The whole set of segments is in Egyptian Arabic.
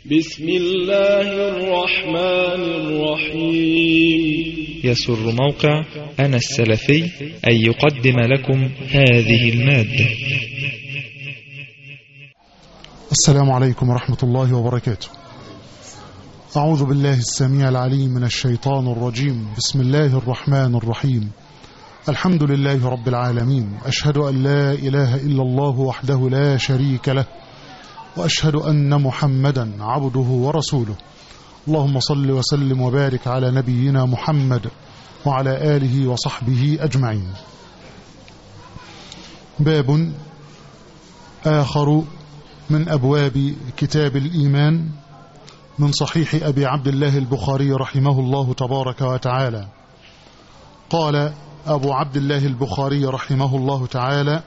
بسم الله الرحمن الرحيم يسر موقع أنا السلفي أن يقدم لكم هذه المادة السلام عليكم ورحمة الله وبركاته أعوذ بالله السميع العليم من الشيطان الرجيم بسم الله الرحمن الرحيم الحمد لله رب العالمين أشهد أن لا إله إلا الله وحده لا شريك له وأشهد أن محمدا عبده ورسوله اللهم صل وسلم وبارك على نبينا محمد وعلى آله وصحبه أجمعين باب آخر من أبواب كتاب الإيمان من صحيح أبي عبد الله البخاري رحمه الله تبارك وتعالى قال أبو عبد الله البخاري رحمه الله تعالى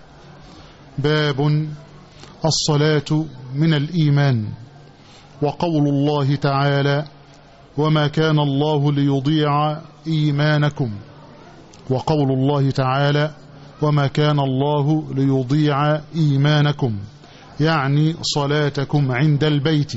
باب الصلاة من الإيمان وقول الله تعالى وما كان الله ليضيع إيمانكم وقول الله تعالى وما كان الله ليضيع إيمانكم يعني صلاتكم عند البيت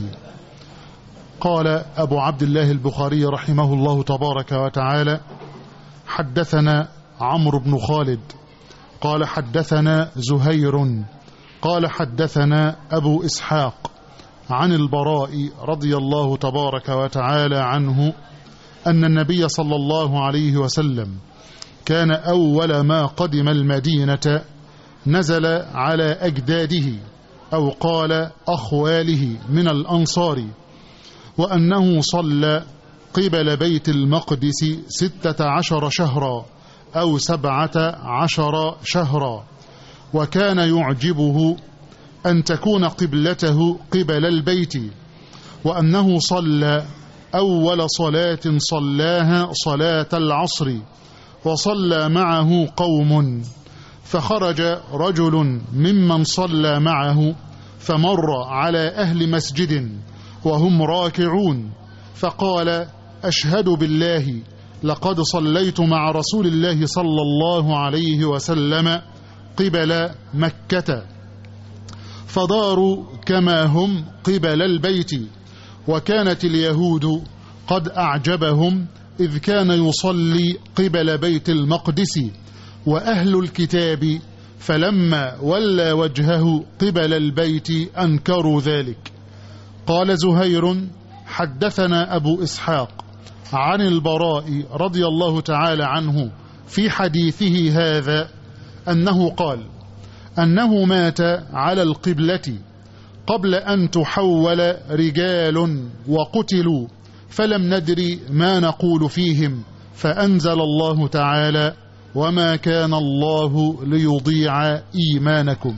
قال أبو عبد الله البخاري رحمه الله تبارك وتعالى حدثنا عمرو بن خالد قال حدثنا زهير قال حدثنا أبو إسحاق عن البراء رضي الله تبارك وتعالى عنه أن النبي صلى الله عليه وسلم كان أول ما قدم المدينة نزل على أجداده أو قال أخواله من الأنصار وأنه صلى قبل بيت المقدس ستة عشر شهرا أو سبعة عشر شهرا وكان يعجبه أن تكون قبلته قبل البيت وأنه صلى أول صلاة صلاها صلاة العصر وصلى معه قوم فخرج رجل ممن صلى معه فمر على أهل مسجد وهم راكعون فقال أشهد بالله لقد صليت مع رسول الله صلى الله عليه وسلم قبل مكة فداروا كما هم قبل البيت وكانت اليهود قد أعجبهم إذ كان يصلي قبل بيت المقدس وأهل الكتاب فلما ولى وجهه قبل البيت أنكروا ذلك قال زهير حدثنا أبو إسحاق عن البراء رضي الله تعالى عنه في حديثه هذا أنه قال أنه مات على القبلة قبل أن تحول رجال وقتلوا فلم ندري ما نقول فيهم فأنزل الله تعالى وما كان الله ليضيع إيمانكم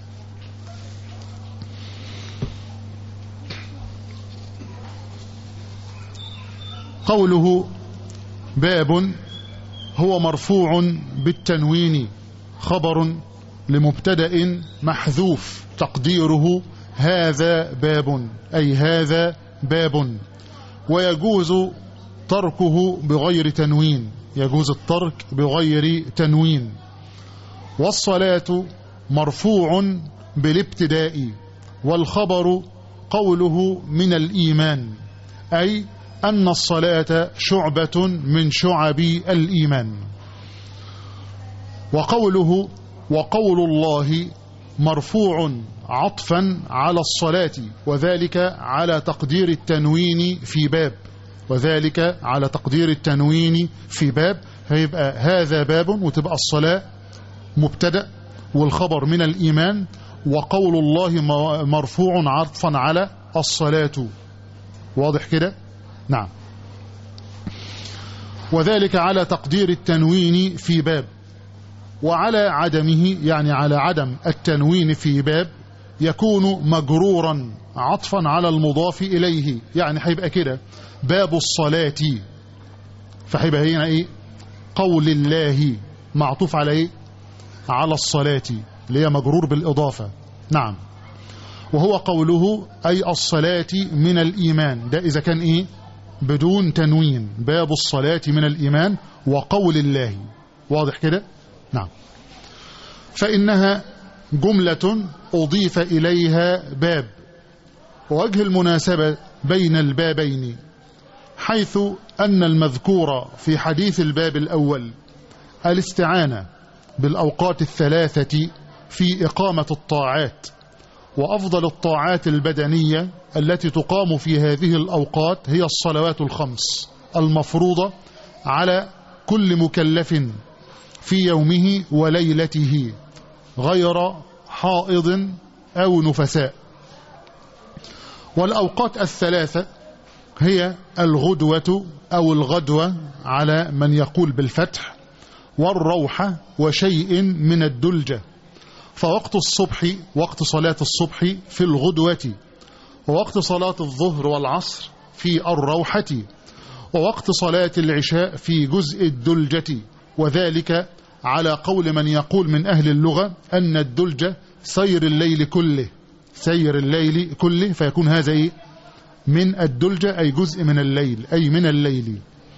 قوله باب هو مرفوع بالتنوين خبر لمبتدا محذوف تقديره هذا باب أي هذا باب ويجوز تركه بغير تنوين يجوز الترك بغير تنوين والصلاة مرفوع بالابتداء والخبر قوله من الإيمان أي أن الصلاة شعبة من شعب الإيمان وقوله وقول الله مرفوع عطفا على الصلاة وذلك على تقدير التنوين في باب وذلك على تقدير التنوين في باب هيبقى هذا باب وتبقى الصلاة مبتدأ والخبر من الإيمان وقول الله مرفوع عطفا على الصلاة واضح كده نعم وذلك على تقدير التنوين في باب وعلى عدمه يعني على عدم التنوين في باب يكون مجرورا عطفا على المضاف إليه يعني هيبقى كده باب الصلاة فهيبقى هنا ايه قول الله معطوف على ايه على الصلاة اللي هي مجرور بالإضافة نعم وهو قوله أي الصلاة من الإيمان ده إذا كان إيه بدون تنوين باب الصلاة من الإيمان وقول الله واضح كده نعم فإنها جملة أضيف إليها باب ووجه المناسبة بين البابين حيث أن المذكور في حديث الباب الأول الاستعانة بالأوقات الثلاثة في إقامة الطاعات وأفضل الطاعات البدنية التي تقام في هذه الأوقات هي الصلوات الخمس المفروضة على كل مكلف في يومه وليلته غير حائض أو نفساء والأوقات الثلاثة هي الغدوة أو الغدوة على من يقول بالفتح والروحة وشيء من الدلجة فوقت الصبح وقت صلاة الصبح في الغدوة ووقت صلاة الظهر والعصر في الروحة ووقت صلاة العشاء في جزء الدلجة وذلك على قول من يقول من أهل اللغة أن الدلجة سير الليل كله سير الليل كله فيكون هذا إيه؟ من الدلجة أي جزء من الليل أي من الليل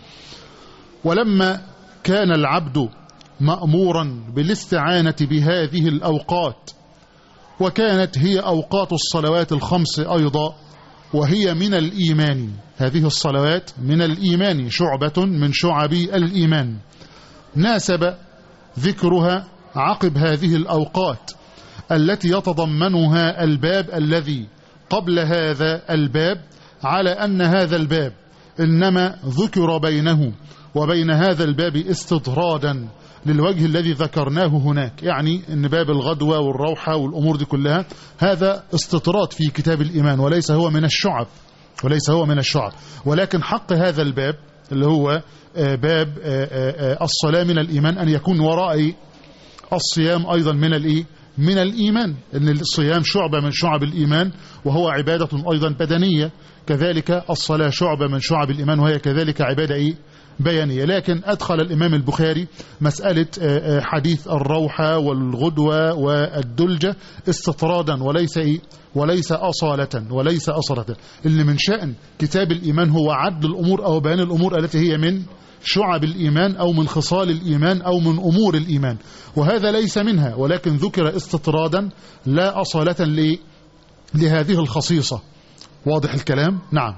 ولما كان العبد مأمورا بالاستعانة بهذه الأوقات وكانت هي أوقات الصلوات الخمس أيضا وهي من الإيمان هذه الصلوات من الإيمان شعبة من شعب الإيمان ناسب ذكرها عقب هذه الأوقات التي يتضمنها الباب الذي قبل هذا الباب على أن هذا الباب إنما ذكر بينه وبين هذا الباب استطرادا للوجه الذي ذكرناه هناك يعني ان باب الغدوة والروحة والأمور دي كلها هذا استطراد في كتاب الإيمان وليس هو من الشعب وليس هو من الشعب ولكن حق هذا الباب اللي هو باب الصلاة من الإيمان أن يكون وراء الصيام أيضا من الإيه من الإيمان أن الصيام شعبة من شعب الإيمان وهو عبادة أيضا بدنية كذلك الصلاة شعبة من شعب الإيمان وهي كذلك عبادة إيه بيانية لكن أدخل الإمام البخاري مسألة حديث الروحة والغدوة والدلجة استطرادا وليس إيه وليس أصالة وليس أصالة اللي من شأن كتاب الإيمان هو عدل الأمور أو بيان الأمور التي هي من شعب الإيمان أو من خصال الإيمان أو من أمور الإيمان وهذا ليس منها ولكن ذكر استطرادا لا أصالة لهذه الخصيصة واضح الكلام نعم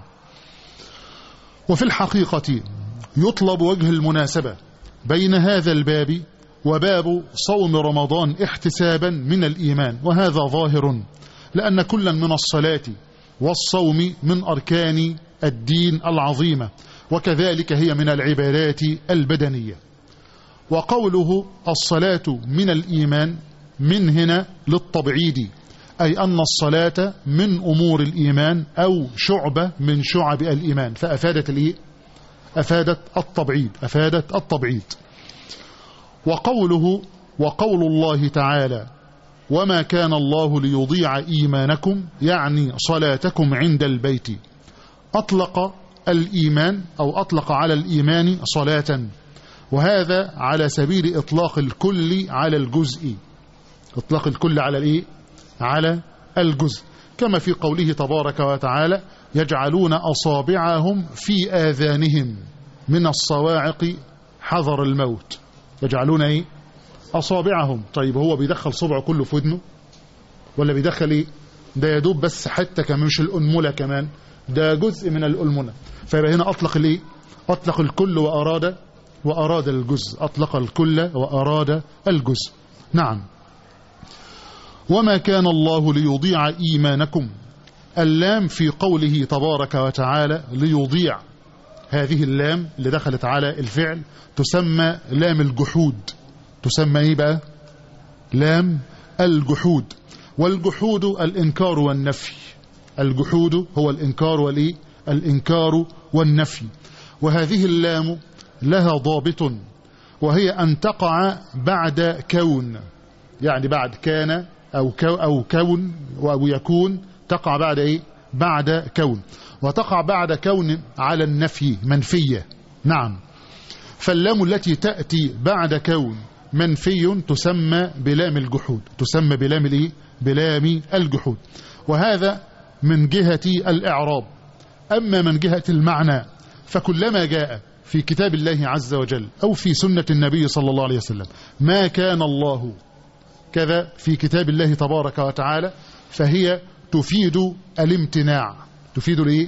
وفي الحقيقة يطلب وجه المناسبة بين هذا الباب وباب صوم رمضان احتسابا من الإيمان وهذا ظاهر لأن كلا من الصلاة والصوم من أركان الدين العظيمة وكذلك هي من العبادات البدنية وقوله الصلاة من الإيمان من هنا للتبعيد أي أن الصلاة من أمور الإيمان أو شعبة من شعب الإيمان فأفادت الإيه؟ أفادت التبعيد أفادت التبعيد وقوله وقول الله تعالى وما كان الله ليضيع إيمانكم يعني صلاتكم عند البيت أطلق الإيمان أو أطلق على الإيمان صلاة وهذا على سبيل إطلاق الكل على الجزء إطلاق الكل على الإيه؟ على الجزء كما في قوله تبارك وتعالى يجعلون أصابعهم في آذانهم من الصواعق حذر الموت يجعلون إيه؟ أصابعهم طيب هو بيدخل صبعه كله في ودنه ولا بيدخل إيه؟ ده يدوب بس حتى كمان مش الأنملة كمان ده جزء من الألمنة فيبقى هنا أطلق الإيه؟ أطلق الكل وأراد وأراد الجزء أطلق الكل وأراد الجزء نعم وما كان الله ليضيع إيمانكم اللام في قوله تبارك وتعالى ليضيع هذه اللام اللي دخلت على الفعل تسمى لام الجحود تسمى ايه بقى لام الجحود والجحود الانكار والنفي الجحود هو الانكار والايه الانكار والنفي وهذه اللام لها ضابط وهي ان تقع بعد كون يعني بعد كان او كو او كون او يكون تقع بعد ايه بعد كون وتقع بعد كون على النفي منفية نعم فاللام التي تأتي بعد كون منفي تسمى بلام الجحود تسمى بلام الايه بلام الجحود وهذا من جهة الإعراب أما من جهة المعنى فكلما جاء في كتاب الله عز وجل أو في سنة النبي صلى الله عليه وسلم ما كان الله كذا في كتاب الله تبارك وتعالى فهي تفيد الامتناع تفيد الايه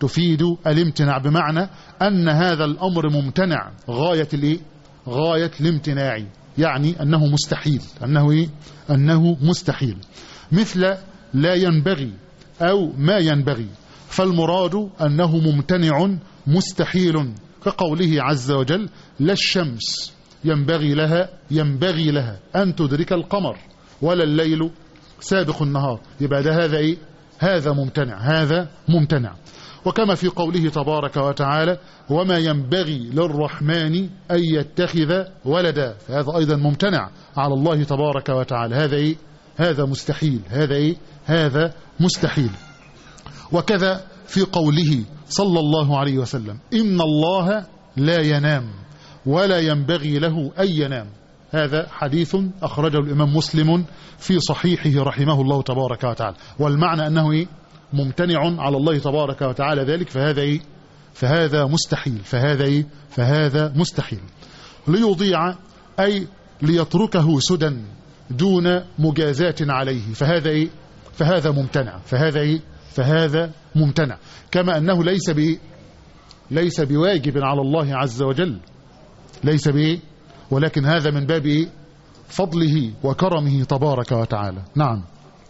تفيد الامتناع بمعنى أن هذا الأمر ممتنع غاية الإيه؟ غاية الامتناع يعني أنه مستحيل أنه إيه؟ أنه مستحيل مثل لا ينبغي أو ما ينبغي فالمراد أنه ممتنع مستحيل كقوله عز وجل لا الشمس ينبغي لها ينبغي لها أن تدرك القمر ولا الليل سابق النهار يبقى ده هذا إيه هذا ممتنع هذا ممتنع وكما في قوله تبارك وتعالى وما ينبغي للرحمن أن يتخذ ولدا فهذا أيضا ممتنع على الله تبارك وتعالى هذا إيه هذا مستحيل هذا إيه هذا مستحيل وكذا في قوله صلى الله عليه وسلم إن الله لا ينام ولا ينبغي له أن ينام هذا حديث أخرجه الإمام مسلم في صحيحه رحمه الله تبارك وتعالى والمعنى أنه إيه؟ ممتنع على الله تبارك وتعالى ذلك فهذا إيه؟ فهذا مستحيل فهذا إيه؟ فهذا مستحيل ليضيع أي ليتركه سدى دون مجازات عليه فهذا إيه؟ فهذا ممتنع فهذا إيه؟ فهذا ممتنع كما أنه ليس بإيه؟ ليس بواجب على الله عز وجل ليس بإيه؟ ولكن هذا من باب إيه؟ فضله وكرمه تبارك وتعالى نعم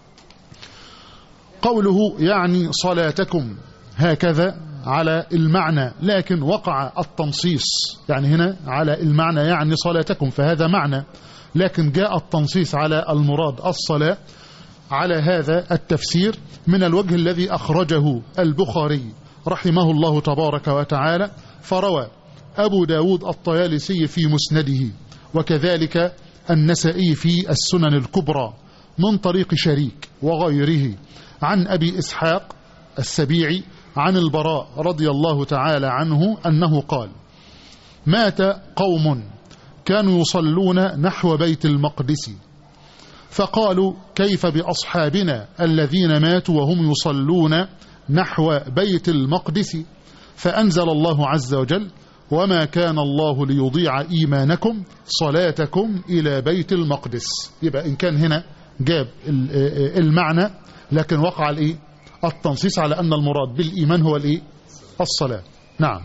قوله يعني صلاتكم هكذا على المعنى لكن وقع التنصيص يعني هنا على المعنى يعني صلاتكم فهذا معنى لكن جاء التنصيص على المراد الصلاة على هذا التفسير من الوجه الذي أخرجه البخاري رحمه الله تبارك وتعالى فروى أبو داود الطيالسي في مسنده وكذلك النسائي في السنن الكبرى من طريق شريك وغيره عن أبي إسحاق السبيعي عن البراء رضي الله تعالى عنه أنه قال مات قوم كانوا يصلون نحو بيت المقدس فقالوا كيف بأصحابنا الذين ماتوا وهم يصلون نحو بيت المقدس فأنزل الله عز وجل وما كان الله ليضيع إيمانكم صلاتكم إلى بيت المقدس يبقى إن كان هنا جاب المعنى لكن وقع الإيه؟ التنصيص على أن المراد بالإيمان هو الإيه؟ الصلاة نعم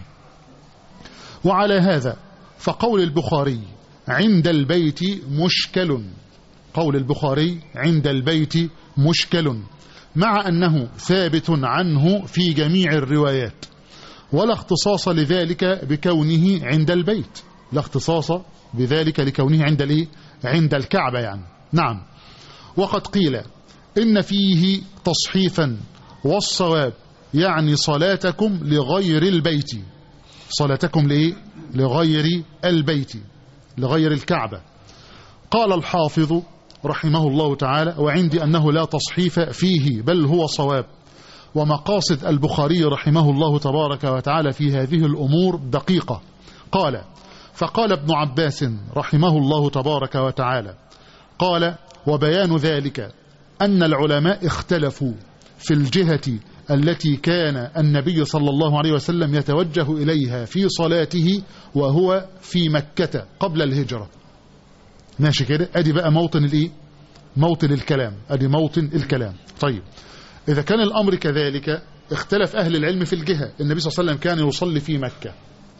وعلى هذا فقول البخاري عند البيت مشكل قول البخاري عند البيت مشكل مع أنه ثابت عنه في جميع الروايات ولا اختصاص لذلك بكونه عند البيت لا اختصاص بذلك لكونه عند الايه عند الكعبة يعني نعم وقد قيل إن فيه تصحيفا والصواب يعني صلاتكم لغير البيت صلاتكم لإيه لغير البيت لغير الكعبة قال الحافظ رحمه الله تعالى وعندي أنه لا تصحيف فيه بل هو صواب ومقاصد البخاري رحمه الله تبارك وتعالى في هذه الأمور دقيقة قال فقال ابن عباس رحمه الله تبارك وتعالى قال وبيان ذلك أن العلماء اختلفوا في الجهة التي كان النبي صلى الله عليه وسلم يتوجه إليها في صلاته وهو في مكة قبل الهجرة ماشي كده ادي بقى موطن الايه موطن الكلام ادي موطن الكلام طيب إذا كان الأمر كذلك اختلف أهل العلم في الجهة النبي صلى الله عليه وسلم كان يصلي في مكة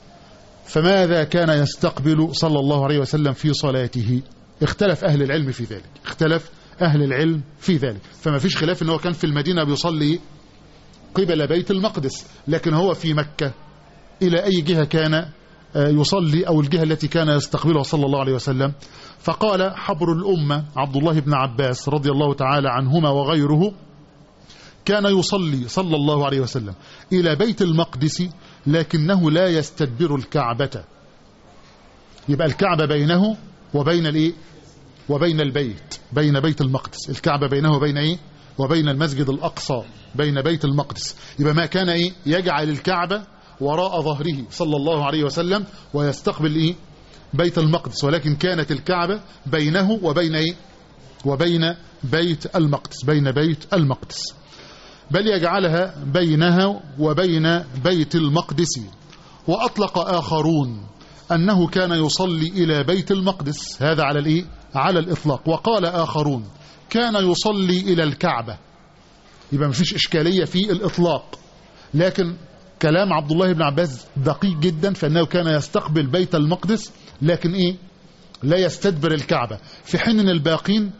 فماذا كان يستقبل صلى الله عليه وسلم في صلاته اختلف أهل العلم في ذلك اختلف أهل العلم في ذلك فما فيش خلاف أنه كان في المدينة بيصلي قبل بيت المقدس لكن هو في مكة إلى أي جهة كان يصلي أو الجهة التي كان يستقبلها صلى الله عليه وسلم فقال حبر الأمة عبد الله بن عباس رضي الله تعالى عنهما وغيره كان يصلي صلى الله عليه وسلم إلى بيت المقدس لكنه لا يستدبر الكعبة يبقى الكعبة بينه وبين الإيه وبين البيت بين بيت المقدس الكعبة بينه وبين إيه وبين المسجد الأقصى بين بيت المقدس يبقى ما كان إيه يجعل الكعبة وراء ظهره صلى الله عليه وسلم ويستقبل إيه بيت المقدس ولكن كانت الكعبة بينه وبين إيه وبين بيت المقدس بين بيت المقدس بل يجعلها بينها وبين بيت المقدس وأطلق آخرون أنه كان يصلي إلى بيت المقدس هذا على الإيه؟ على الإطلاق وقال آخرون كان يصلي إلى الكعبة يبقى مفيش إشكالية في الإطلاق لكن كلام عبد الله بن عباس دقيق جدا فانه كان يستقبل بيت المقدس لكن ايه لا يستدبر الكعبه في حين ان الباقين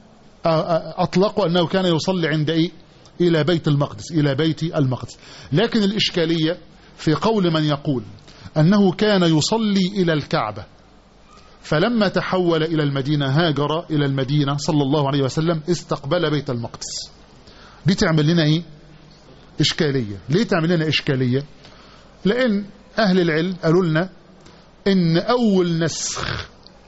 اطلقوا انه كان يصلي عند ايه الى بيت المقدس الى بيت المقدس لكن الاشكاليه في قول من يقول انه كان يصلي الى الكعبه فلما تحول إلى المدينة هاجر إلى المدينة صلى الله عليه وسلم استقبل بيت المقدس دي تعمل لنا إيه إشكالية ليه تعمل لنا إشكالية لأن أهل العلم قالوا لنا إن أول نسخ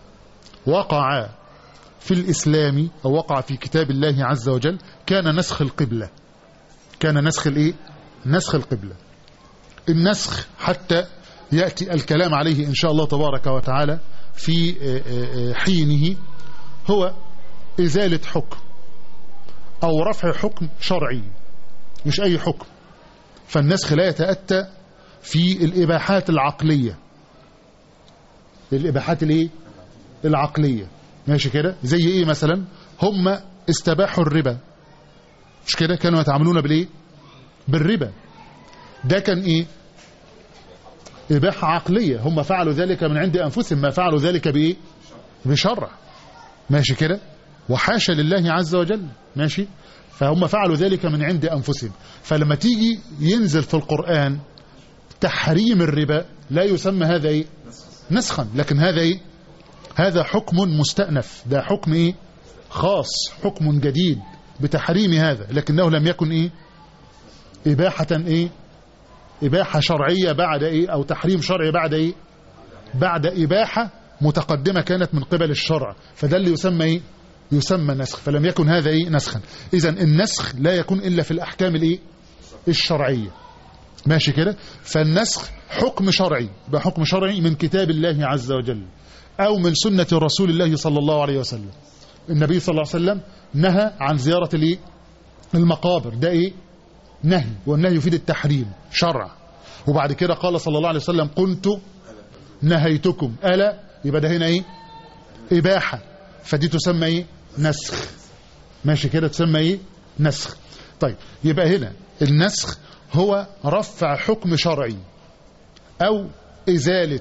وقع في الإسلام أو وقع في كتاب الله عز وجل كان نسخ القبلة كان نسخ الإيه نسخ القبلة النسخ حتى يأتي الكلام عليه إن شاء الله تبارك وتعالى في حينه هو إزالة حكم أو رفع حكم شرعي مش أي حكم فالنسخ لا يتأتى في الإباحات العقلية الإباحات الإيه؟ العقلية ماشي كده زي إيه مثلا هم استباحوا الربا مش كده كانوا يتعاملون بالإيه بالربا ده كان إيه إباحة عقلية هم فعلوا ذلك من عند أنفسهم ما فعلوا ذلك بإيه بشرع ماشي كده وحاشا لله عز وجل ماشي فهم فعلوا ذلك من عند أنفسهم فلما تيجي ينزل في القرآن تحريم الربا لا يسمى هذا إيه نسخا لكن هذا إيه هذا حكم مستأنف ده حكم إيه خاص حكم جديد بتحريم هذا لكنه لم يكن إيه إباحة إيه إباحة شرعية بعد إيه أو تحريم شرعي بعد إيه بعد إباحة متقدمة كانت من قبل الشرع فده اللي يسمى إيه يسمى نسخ فلم يكن هذا إيه نسخا إذا النسخ لا يكون إلا في الأحكام الإيه الشرعية ماشي كده فالنسخ حكم شرعي بحكم شرعي من كتاب الله عز وجل أو من سنة رسول الله صلى الله عليه وسلم النبي صلى الله عليه وسلم نهى عن زيارة الإيه المقابر ده إيه نهي والنهي يفيد التحريم شرع وبعد كده قال صلى الله عليه وسلم كنت نهيتكم ألا يبقى ده هنا ايه إباحة فدي تسمى ايه نسخ ماشي كده تسمى ايه نسخ طيب يبقى هنا النسخ هو رفع حكم شرعي أو إزالة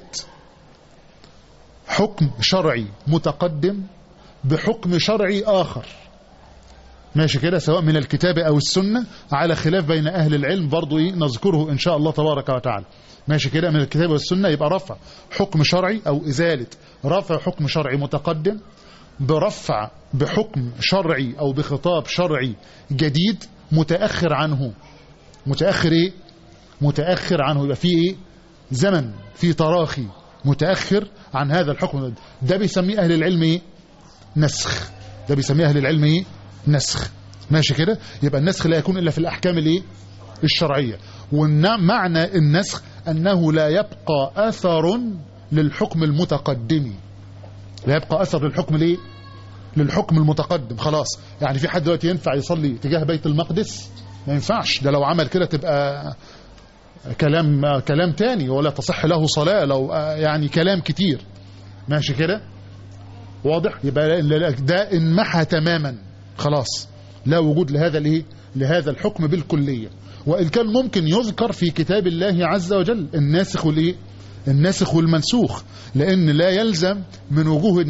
حكم شرعي متقدم بحكم شرعي آخر ماشي كده سواء من الكتاب أو السنة على خلاف بين أهل العلم برضو إيه نذكره إن شاء الله تبارك وتعالى ماشي كده من الكتاب والسنة يبقى رفع حكم شرعي أو إزالة رفع حكم شرعي متقدم برفع بحكم شرعي أو بخطاب شرعي جديد متأخر عنه متأخر إيه متأخر عنه يبقى فيه إيه زمن في تراخي متأخر عن هذا الحكم ده بيسميه أهل العلم إيه نسخ ده بيسميه أهل العلم إيه نسخ ماشي كده يبقى النسخ لا يكون إلا في الأحكام الإيه الشرعية ومعنى النسخ أنه لا يبقى أثر للحكم المتقدم لا يبقى أثر للحكم الإيه للحكم المتقدم خلاص يعني في حد دلوقتي ينفع يصلي تجاه بيت المقدس ما ينفعش ده لو عمل كده تبقى كلام كلام تاني ولا تصح له صلاة لو يعني كلام كتير ماشي كده واضح يبقى ده انمحى تماما خلاص لا وجود لهذا الايه لهذا الحكم بالكلية وإن كان ممكن يذكر في كتاب الله عز وجل الناسخ والايه الناسخ والمنسوخ لأن لا يلزم من وجوه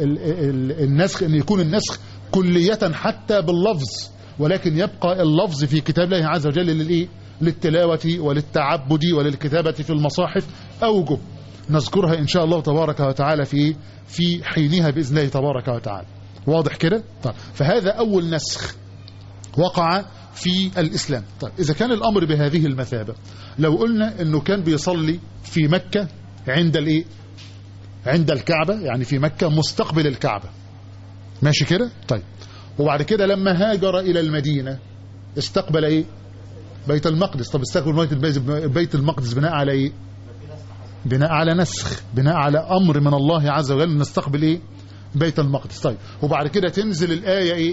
النسخ أن يكون النسخ كلية حتى باللفظ ولكن يبقى اللفظ في كتاب الله عز وجل للإيه للتلاوة وللتعبد وللكتابة في المصاحف أوجه نذكرها إن شاء الله تبارك وتعالى في في حينها بإذن الله تبارك وتعالى واضح كده طيب فهذا أول نسخ وقع في الإسلام طيب إذا كان الأمر بهذه المثابة لو قلنا أنه كان بيصلي في مكة عند الإيه عند الكعبة يعني في مكة مستقبل الكعبة ماشي كده طيب وبعد كده لما هاجر إلى المدينة استقبل إيه بيت المقدس طب استقبل بيت المقدس بناء على إيه بناء على نسخ بناء على أمر من الله عز وجل نستقبل إيه بيت المقدس طيب وبعد كده تنزل الآية إيه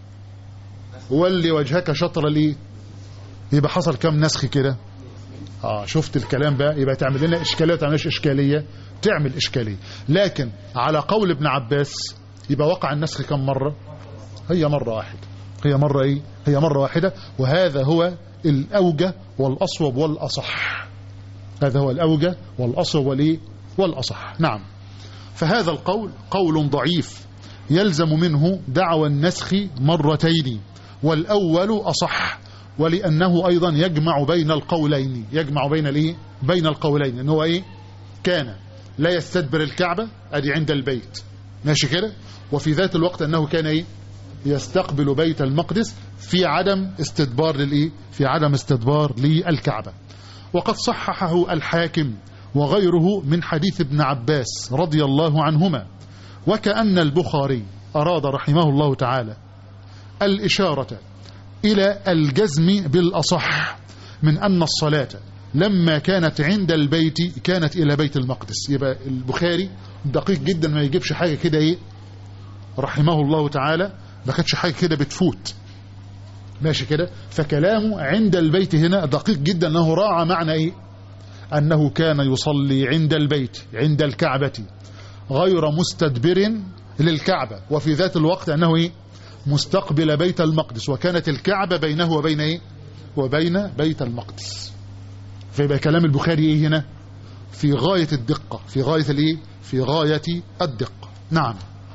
ولي وجهك شطر ليه يبقى حصل كم نسخ كده اه شفت الكلام بقى يبقى تعمل لنا اشكاليه تعملش اشكاليه تعمل اشكاليه لكن على قول ابن عباس يبقى وقع النسخ كم مره هي مره واحده هي مره ايه هي مره واحده وهذا هو الأوجه والأصوب والأصح هذا هو الأوجه والأصوب والإيه والأصح نعم فهذا القول قول ضعيف يلزم منه دعوى النسخ مرتين والأول أصح ولأنه أيضا يجمع بين القولين يجمع بين الإيه بين القولين إن هو إيه كان لا يستدبر الكعبة أدي عند البيت ماشي كده وفي ذات الوقت أنه كان إيه يستقبل بيت المقدس في عدم استدبار للإيه في عدم استدبار للكعبة وقد صححه الحاكم وغيره من حديث ابن عباس رضي الله عنهما وكأن البخاري أراد رحمه الله تعالى الإشارة إلى الجزم بالأصح من أن الصلاة لما كانت عند البيت كانت إلى بيت المقدس يبقى البخاري دقيق جدا ما يجيبش حاجة كده إيه رحمه الله تعالى ما كانتش حاجة كده بتفوت ماشي كده فكلامه عند البيت هنا دقيق جدا أنه راعى معنى إيه أنه كان يصلي عند البيت عند الكعبة غير مستدبر للكعبة وفي ذات الوقت أنه إيه مستقبل بيت المقدس وكانت الكعبة بينه وبين إيه وبين بيت المقدس فيبقى كلام البخاري إيه هنا في غاية الدقة في غاية الإيه في غاية الدقة نعم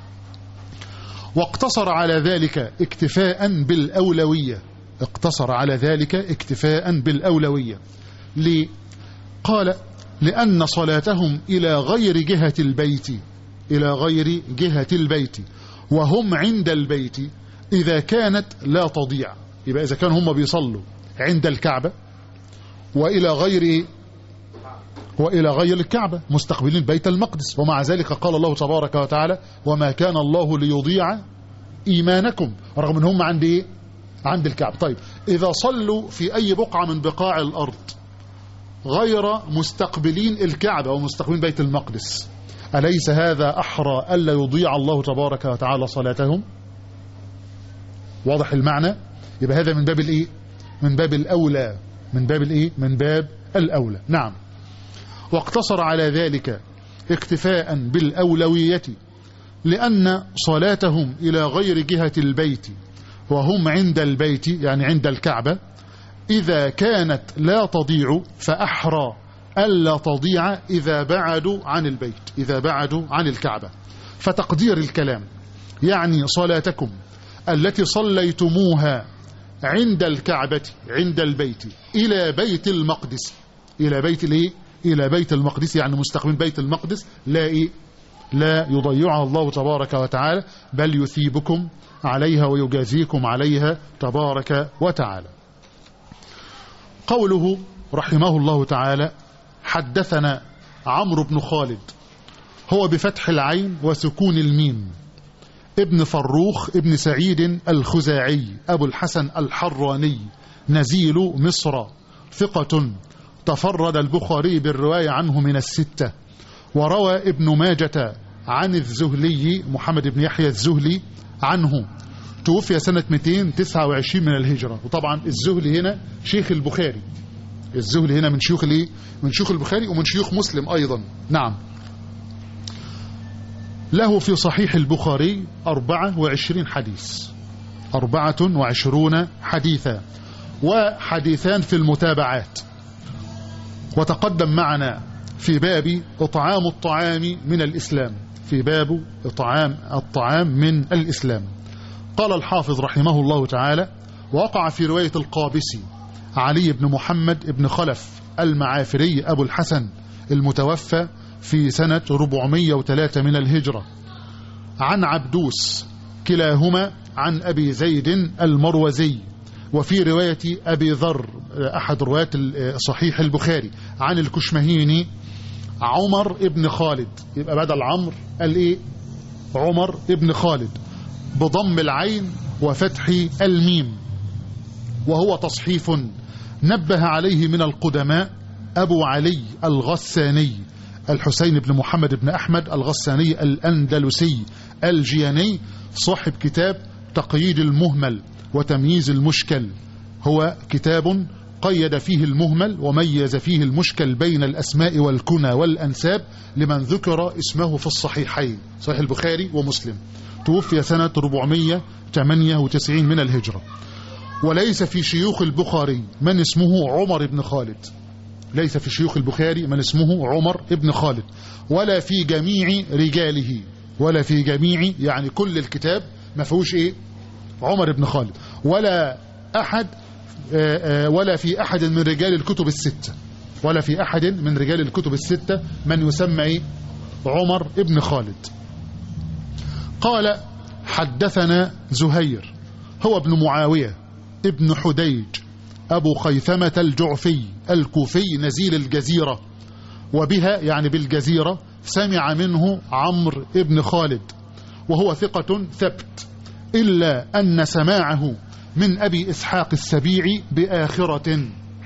واقتصر على ذلك اكتفاء بالأولوية اقتصر على ذلك اكتفاء بالأولوية ليه قال لأن صلاتهم إلى غير جهة البيت إلى غير جهة البيت وهم عند البيت إذا كانت لا تضيع يبقى إذا كانوا هم بيصلوا عند الكعبة وإلى غير وإلى غير الكعبة مستقبلين بيت المقدس ومع ذلك قال الله تبارك وتعالى وما كان الله ليضيع إيمانكم رغم أن هم عند إيه؟ عند الكعبة طيب إذا صلوا في أي بقعة من بقاع الأرض غير مستقبلين الكعبة ومستقبلين بيت المقدس أليس هذا أحرى ألا يضيع الله تبارك وتعالى صلاتهم واضح المعنى يبقى هذا من باب الإيه من باب الأولى من باب الإيه من باب الأولى نعم واقتصر على ذلك اكتفاء بالأولوية لأن صلاتهم إلى غير جهة البيت وهم عند البيت يعني عند الكعبة إذا كانت لا تضيع فأحرى ألا تضيع إذا بعدوا عن البيت إذا بعدوا عن الكعبة فتقدير الكلام يعني صلاتكم التي صليتموها عند الكعبة عند البيت إلى بيت المقدس إلى بيت الإيه؟ إلى بيت المقدس يعني مستقبل بيت المقدس لا إيه؟ لا يضيعها الله تبارك وتعالى بل يثيبكم عليها ويجازيكم عليها تبارك وتعالى قوله رحمه الله تعالى حدثنا عمرو بن خالد هو بفتح العين وسكون الميم ابن فروخ ابن سعيد الخزاعي أبو الحسن الحراني نزيل مصر ثقة تفرد البخاري بالرواية عنه من الستة وروى ابن ماجة عن الزهلي محمد بن يحيى الزهلي عنه توفي سنة 229 من الهجرة وطبعا الزهلي هنا شيخ البخاري الزهلي هنا من شيوخ الايه من شيوخ البخاري ومن شيوخ مسلم أيضا نعم له في صحيح البخاري 24 حديث 24 حديثا وحديثان في المتابعات وتقدم معنا في باب إطعام الطعام من الإسلام في باب إطعام الطعام من الإسلام قال الحافظ رحمه الله تعالى وقع في رواية القابسي علي بن محمد بن خلف المعافري أبو الحسن المتوفى في سنة 403 من الهجرة عن عبدوس كلاهما عن أبي زيد المروزي وفي رواية أبي ذر أحد روايات صحيح البخاري عن الكشمهيني عمر ابن خالد يبقى بدل عمر قال إيه عمر ابن خالد بضم العين وفتح الميم وهو تصحيف نبه عليه من القدماء أبو علي الغساني الحسين بن محمد بن أحمد الغساني الأندلسي الجياني صاحب كتاب تقييد المهمل وتمييز المشكل هو كتاب قيد فيه المهمل وميز فيه المشكل بين الأسماء والكنى والأنساب لمن ذكر اسمه في الصحيحين صحيح البخاري ومسلم توفي سنة 498 من الهجرة وليس في شيوخ البخاري من اسمه عمر بن خالد ليس في شيوخ البخاري من اسمه عمر بن خالد ولا في جميع رجاله ولا في جميع يعني كل الكتاب ما فيهوش ايه عمر بن خالد ولا احد ولا في احد من رجال الكتب الستة ولا في احد من رجال الكتب الستة من يسمى ايه عمر بن خالد قال حدثنا زهير هو ابن معاوية ابن حديج أبو خيثمة الجعفي الكوفي نزيل الجزيرة وبها يعني بالجزيرة سمع منه عمرو ابن خالد وهو ثقة ثبت إلا أن سماعه من أبي إسحاق السبيعي بآخرة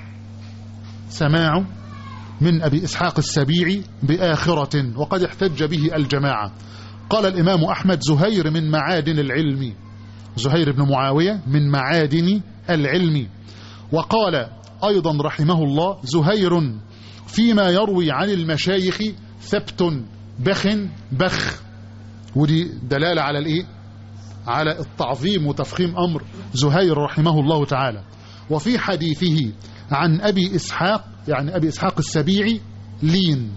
سماعه من أبي إسحاق السبيعي بآخرة وقد احتج به الجماعة قال الإمام أحمد زهير من معادن العلم زهير بن معاوية من معادن العلم وقال أيضا رحمه الله زهير فيما يروي عن المشايخ ثبت بخ بخ ودي دلالة على الإيه على التعظيم وتفخيم أمر زهير رحمه الله تعالى وفي حديثه عن أبي إسحاق يعني أبي إسحاق السبيعي لين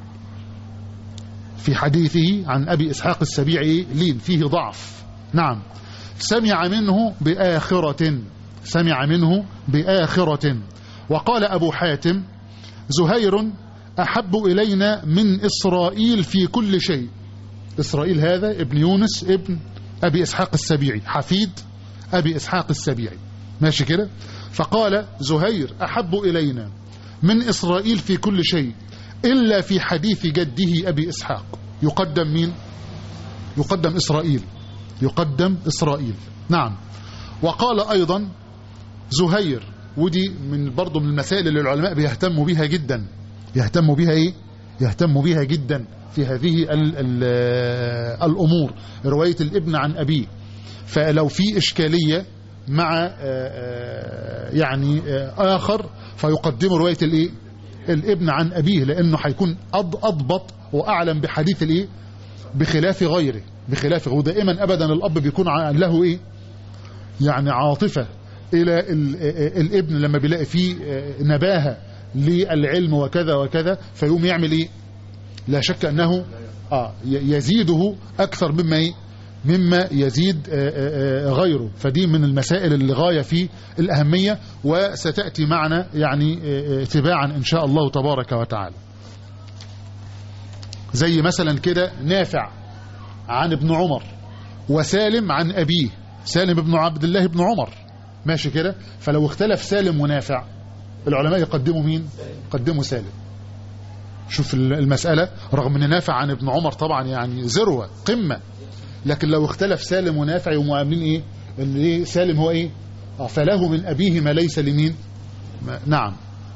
في حديثه عن أبي إسحاق السبيعي لين فيه ضعف نعم سمع منه بآخرة سمع منه بآخرة وقال أبو حاتم زهير أحب إلينا من إسرائيل في كل شيء إسرائيل هذا ابن يونس ابن أبي إسحاق السبيعي حفيد أبي إسحاق السبيعي ماشي كده فقال زهير أحب إلينا من إسرائيل في كل شيء إلا في حديث جده أبي إسحاق يقدم مين يقدم إسرائيل يقدم إسرائيل نعم وقال أيضا زهير ودي من برضه من المسائل اللي العلماء بيهتموا بها جدا يهتموا بها ايه يهتموا بها جدا في هذه ال ال الأمور رواية الابن عن أبيه فلو في إشكالية مع يعني آخر فيقدم رواية الايه الابن عن أبيه لأنه هيكون أضبط وأعلم بحديث الايه بخلاف غيره بخلاف ودائما أبدا الأب بيكون له ايه يعني عاطفة إلى الابن لما بيلاقي فيه نباهة للعلم وكذا وكذا فيقوم يعمل ايه لا شك أنه آه يزيده أكثر مما ايه مما يزيد غيره فدي من المسائل اللي غاية في الأهمية وستأتي معنا يعني تباعا إن شاء الله تبارك وتعالى زي مثلا كده نافع عن ابن عمر وسالم عن أبيه سالم بن عبد الله بن عمر ماشي كده فلو اختلف سالم ونافع العلماء يقدموا مين يقدموا سالم شوف المسألة رغم ان نافع عن ابن عمر طبعا يعني ذروة قمة لكن لو اختلف سالم ونافع يقوموا عاملين ايه ان ايه سالم هو ايه اه فله من ابيه ما ليس لمين ما نعم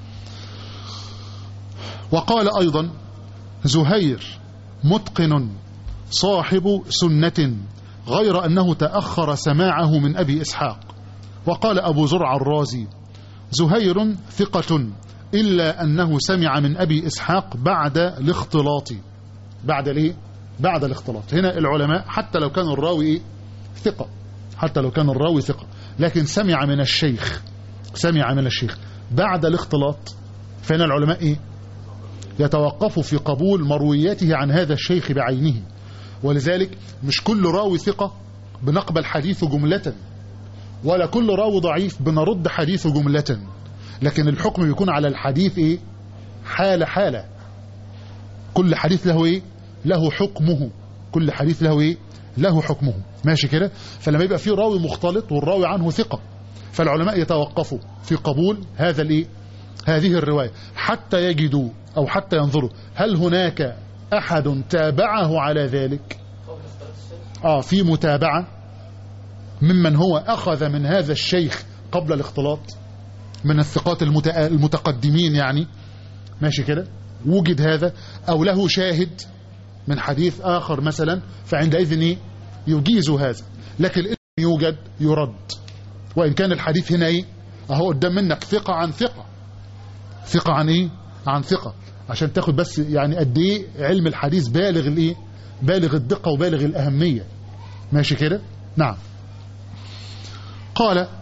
وقال ايضا زهير متقن صاحب سنة غير أنه تأخر سماعه من أبي إسحاق وقال أبو زرع الرازي زهير ثقة إلا أنه سمع من أبي إسحاق بعد الاختلاط بعد ليه؟ بعد الاختلاط هنا العلماء حتى لو كان الراوي إيه؟ ثقة حتى لو كان الراوي ثقة لكن سمع من الشيخ سمع من الشيخ بعد الاختلاط فهنا العلماء إيه؟ يتوقفوا في قبول مروياته عن هذا الشيخ بعينه ولذلك مش كل راوي ثقة بنقبل حديثه جملة ولا كل راوي ضعيف بنرد حديثه جملة لكن الحكم بيكون على الحديث ايه حالة حالة كل حديث له ايه له حكمه كل حديث له ايه له حكمه ماشي كده فلما يبقى في راوي مختلط والراوي عنه ثقة فالعلماء يتوقفوا في قبول هذا الايه هذه الرواية حتى يجدوا او حتى ينظروا هل هناك احد تابعه على ذلك اه في متابعة ممن هو اخذ من هذا الشيخ قبل الاختلاط من الثقات المتقدمين يعني ماشي كده وجد هذا او له شاهد من حديث اخر مثلا فعندئذ ايه يجيز هذا لكن إن يوجد يرد وان كان الحديث هنا ايه اهو قدام منك ثقة عن ثقة ثقة عن ايه عن ثقة عشان تاخد بس يعني قد ايه علم الحديث بالغ الايه بالغ الدقة وبالغ الأهمية ماشي كده نعم قال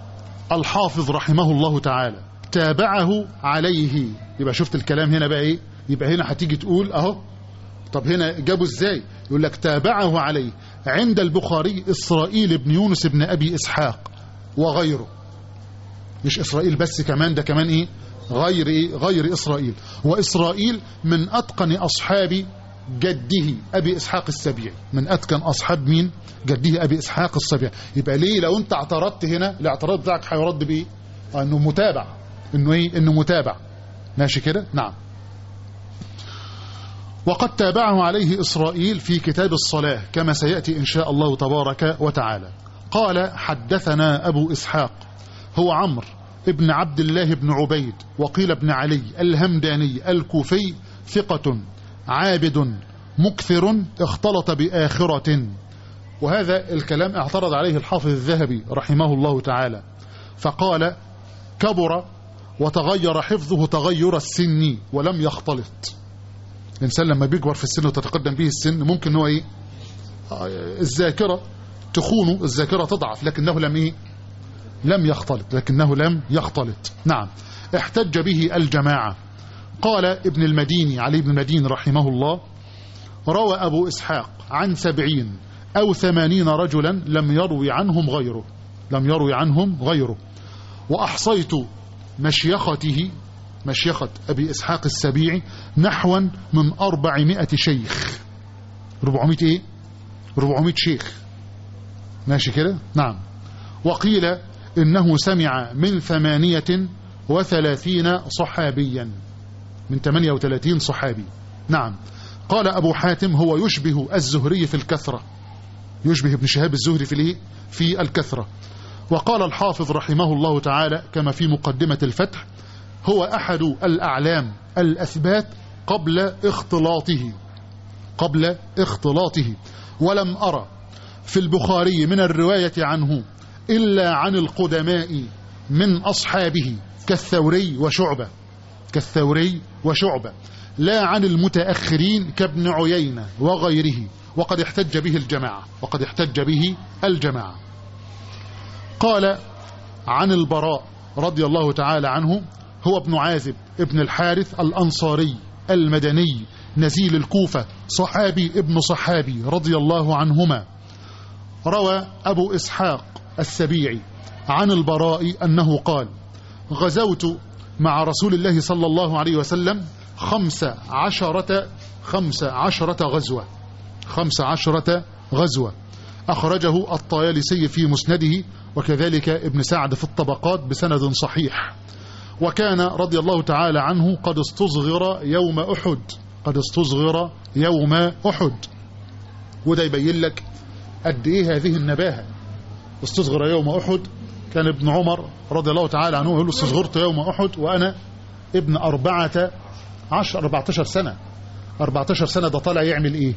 الحافظ رحمه الله تعالى تابعه عليه يبقى شفت الكلام هنا بقى ايه يبقى هنا هتيجي تقول اهو طب هنا جابوا ازاي يقول لك تابعه عليه عند البخاري إسرائيل بن يونس بن أبي إسحاق وغيره مش إسرائيل بس كمان ده كمان إيه غير إيه غير إسرائيل وإسرائيل من أتقن أصحاب جده أبي إسحاق السبيعي من أتقن أصحاب مين جده أبي إسحاق السبيعي يبقى ليه لو أنت اعترضت هنا الاعتراض بتاعك هيرد بإيه آه إنه متابع إنه إيه إنه متابع ماشي كده نعم وقد تابعه عليه إسرائيل في كتاب الصلاة كما سيأتي إن شاء الله تبارك وتعالى قال حدثنا أبو إسحاق هو عمرو ابن عبد الله بن عبيد وقيل ابن علي الهمداني الكوفي ثقة عابد مكثر اختلط بآخرة وهذا الكلام اعترض عليه الحافظ الذهبي رحمه الله تعالى فقال كبر وتغير حفظه تغير السن ولم يختلط الإنسان لما بيكبر في السن وتتقدم به السن ممكن هو إيه الذاكرة تخونه الذاكرة تضعف لكنه لم إيه لم يختلط لكنه لم يختلط نعم احتج به الجماعة قال ابن المديني علي بن المدين رحمه الله روى أبو إسحاق عن سبعين أو ثمانين رجلا لم يروي عنهم غيره لم يروي عنهم غيره وأحصيت مشيخته مشيخة أبي إسحاق السبيعي نحوا من أربعمائة شيخ ربعمائة إيه؟ ربعمائة شيخ ماشي كده؟ نعم وقيل إنه سمع من ثمانية وثلاثين صحابيا من 38 صحابي نعم قال أبو حاتم هو يشبه الزهري في الكثرة يشبه ابن شهاب الزهري في الايه في الكثرة وقال الحافظ رحمه الله تعالى كما في مقدمة الفتح هو أحد الأعلام الأثبات قبل اختلاطه قبل اختلاطه ولم أرى في البخاري من الرواية عنه إلا عن القدماء من أصحابه كالثوري وشعبة كالثوري وشعبة لا عن المتأخرين كابن عيينة وغيره وقد احتج به الجماعة وقد احتج به الجماعة قال عن البراء رضي الله تعالى عنه هو ابن عازب ابن الحارث الأنصاري المدني نزيل الكوفة صحابي ابن صحابي رضي الله عنهما روى أبو إسحاق السبيعي عن البراء أنه قال غزوت مع رسول الله صلى الله عليه وسلم خمس عشرة خمس عشرة غزوة خمس عشرة غزوة أخرجه الطيالسي في مسنده وكذلك ابن سعد في الطبقات بسند صحيح وكان رضي الله تعالى عنه قد استصغر يوم أحد قد استصغر يوم أحد وده يبين لك قد إيه هذه النباهة استصغر يوم أحد كان ابن عمر رضي الله تعالى عنه يقول له استصغرت يوم أحد وأنا ابن أربعة عشر 14 سنة 14 سنة ده طالع يعمل إيه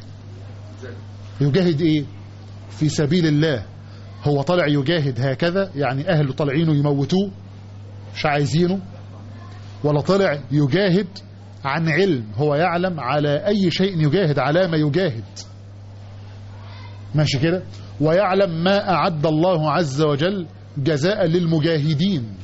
يجاهد إيه في سبيل الله هو طالع يجاهد هكذا يعني أهله طالعينه يموتوه مش عايزينه ولا طلع يجاهد عن علم هو يعلم على أي شيء يجاهد على ما يجاهد ماشي كده ويعلم ما أعد الله عز وجل جزاء للمجاهدين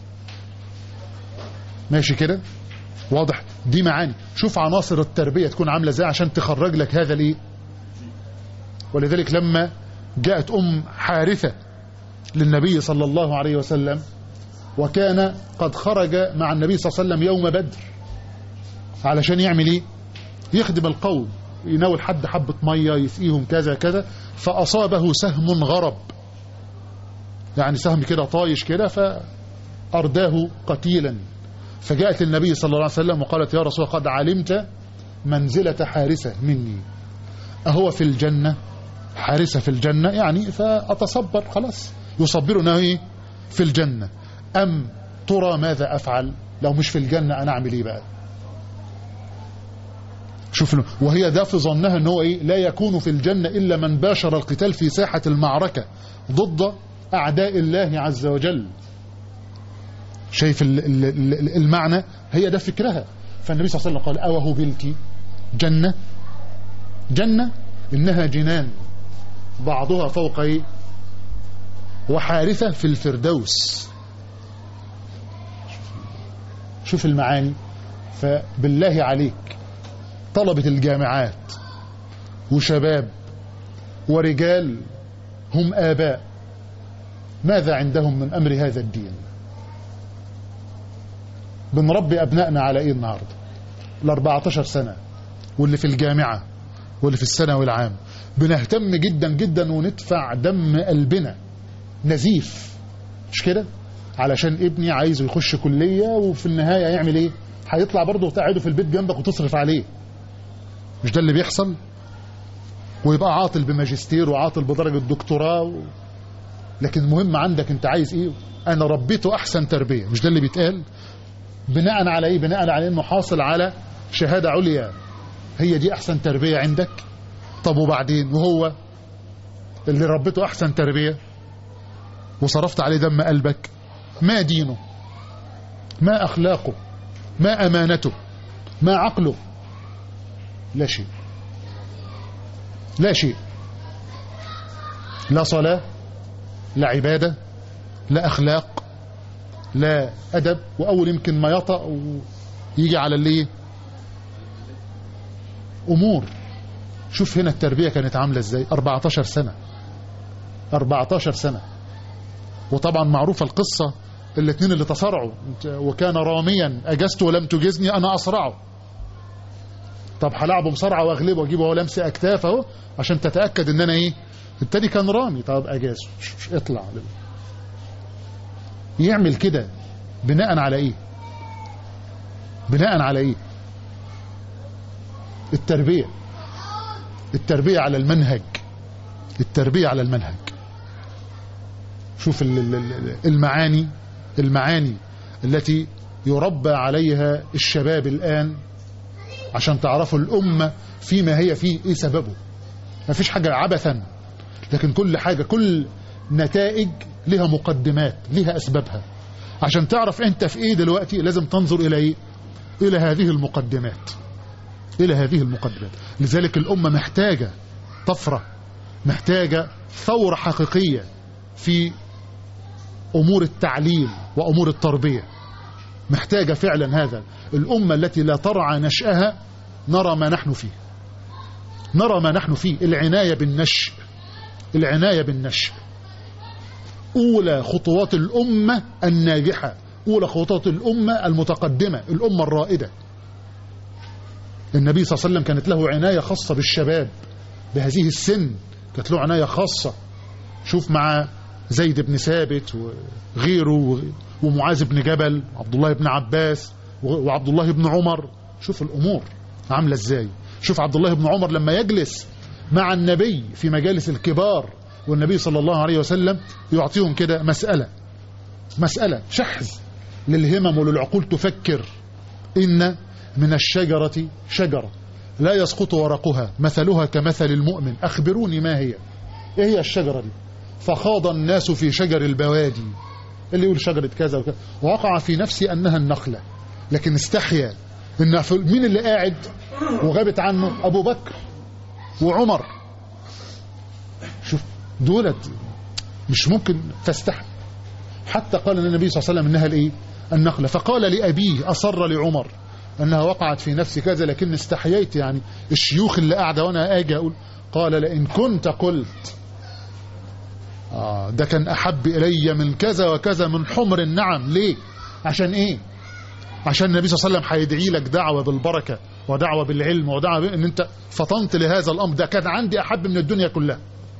ماشي كده واضح دي معاني شوف عناصر التربية تكون عاملة ازاي عشان تخرج لك هذا الايه ولذلك لما جاءت أم حارثة للنبي صلى الله عليه وسلم وكان قد خرج مع النبي صلى الله عليه وسلم يوم بدر علشان يعمل ايه يخدم القوم يناول حد حبة مية يسقيهم كذا كذا فأصابه سهم غرب يعني سهم كده طايش كده فأرداه قتيلا فجاءت النبي صلى الله عليه وسلم وقالت يا رسول قد علمت منزلة حارسة مني أهو في الجنة حارسة في الجنة يعني فأتصبر خلاص يصبرنا ايه في الجنة أم ترى ماذا أفعل لو مش في الجنة أنا أعمل إيه بقى شوف وهي ده في ظنها أنه إيه لا يكون في الجنة إلا من باشر القتال في ساحة المعركة ضد أعداء الله عز وجل شايف المعنى هي ده فكرها فالنبي صلى الله عليه وسلم قال أوه بلك جنة جنة إنها جنان بعضها فوق إيه وحارثة في الفردوس شوف المعاني فبالله عليك طلبة الجامعات وشباب ورجال هم آباء ماذا عندهم من أمر هذا الدين بنربي أبنائنا على إيه النهاردة ال 14 سنة واللي في الجامعة واللي في الثانوي العام بنهتم جدا جدا وندفع دم قلبنا نزيف مش كده علشان ابني عايزه يخش كلية وفي النهاية يعمل ايه هيطلع برضه وتقعده في البيت جنبك وتصرف عليه مش ده اللي بيحصل ويبقى عاطل بماجستير وعاطل بدرجة دكتوراه و... لكن المهم عندك انت عايز ايه انا ربيته احسن تربية مش ده اللي بيتقال بناء على ايه بناء على انه حاصل على شهادة عليا هي دي احسن تربية عندك طب وبعدين وهو اللي ربيته احسن تربية وصرفت عليه دم قلبك ما دينه ما اخلاقه ما امانته ما عقله لا شيء لا شيء لا صلاة لا عبادة لا أخلاق لا أدب وأول يمكن ما يطأ ويجي على اللي أمور شوف هنا التربية كانت عاملة ازاي 14 سنة 14 سنة وطبعا معروفة القصة الاثنين اللي تصارعوا وكان راميا أجزت ولم تجزني أنا أصرعه طب هلعبه مصارعة واغلبه واجيبه هو لمس اكتاف اهو عشان تتأكد ان انا ايه التاني كان رامي طب اجازه اطلع يعمل كده بناء على ايه بناء على ايه التربية التربية على المنهج التربية على المنهج شوف المعاني المعاني التي يربى عليها الشباب الآن عشان تعرفوا الأمة فيما هي فيه إيه سببه ما فيش حاجة عبثا لكن كل حاجة كل نتائج لها مقدمات لها أسبابها عشان تعرف أنت في إيه دلوقتي لازم تنظر إلى إيه إلى هذه المقدمات إلى هذه المقدمات لذلك الأمة محتاجة طفرة محتاجة ثورة حقيقية في أمور التعليم وأمور التربية محتاجة فعلا هذا الأمة التي لا ترعى نشأها نرى ما نحن فيه نرى ما نحن فيه العناية بالنشء العناية بالنشء أولى خطوات الأمة الناجحة أولى خطوات الأمة المتقدمة الأمة الرائدة النبي صلى الله عليه وسلم كانت له عناية خاصة بالشباب بهذه السن كانت له عناية خاصة شوف مع زيد بن ثابت وغيره ومعاذ بن جبل وعبد الله بن عباس وعبد الله بن عمر شوف الأمور عاملة ازاي شوف عبد الله بن عمر لما يجلس مع النبي في مجالس الكبار والنبي صلى الله عليه وسلم يعطيهم كده مسألة مسألة شحذ للهمم وللعقول تفكر إن من الشجرة شجرة لا يسقط ورقها مثلها كمثل المؤمن أخبروني ما هي إيه هي الشجرة دي فخاض الناس في شجر البوادي اللي يقول شجرة كذا وكذا ووقع في نفسي أنها النخلة لكن استحيا إن مين اللي قاعد وغابت عنه أبو بكر وعمر شوف دولت مش ممكن تستحي حتى قال النبي صلى الله عليه وسلم إنها الإيه النخلة فقال لأبيه أصر لعمر أنها وقعت في نفسي كذا لكن استحييت يعني الشيوخ اللي قاعدة وأنا أجي أقول قال لئن كنت قلت آه ده كان أحب إلي من كذا وكذا من حمر النعم ليه عشان إيه عشان النبي صلى الله عليه وسلم هيدعي لك دعوة بالبركة ودعوة بالعلم ودعوة ان انت فطنت لهذا الامر ده كان عندي احب من الدنيا كلها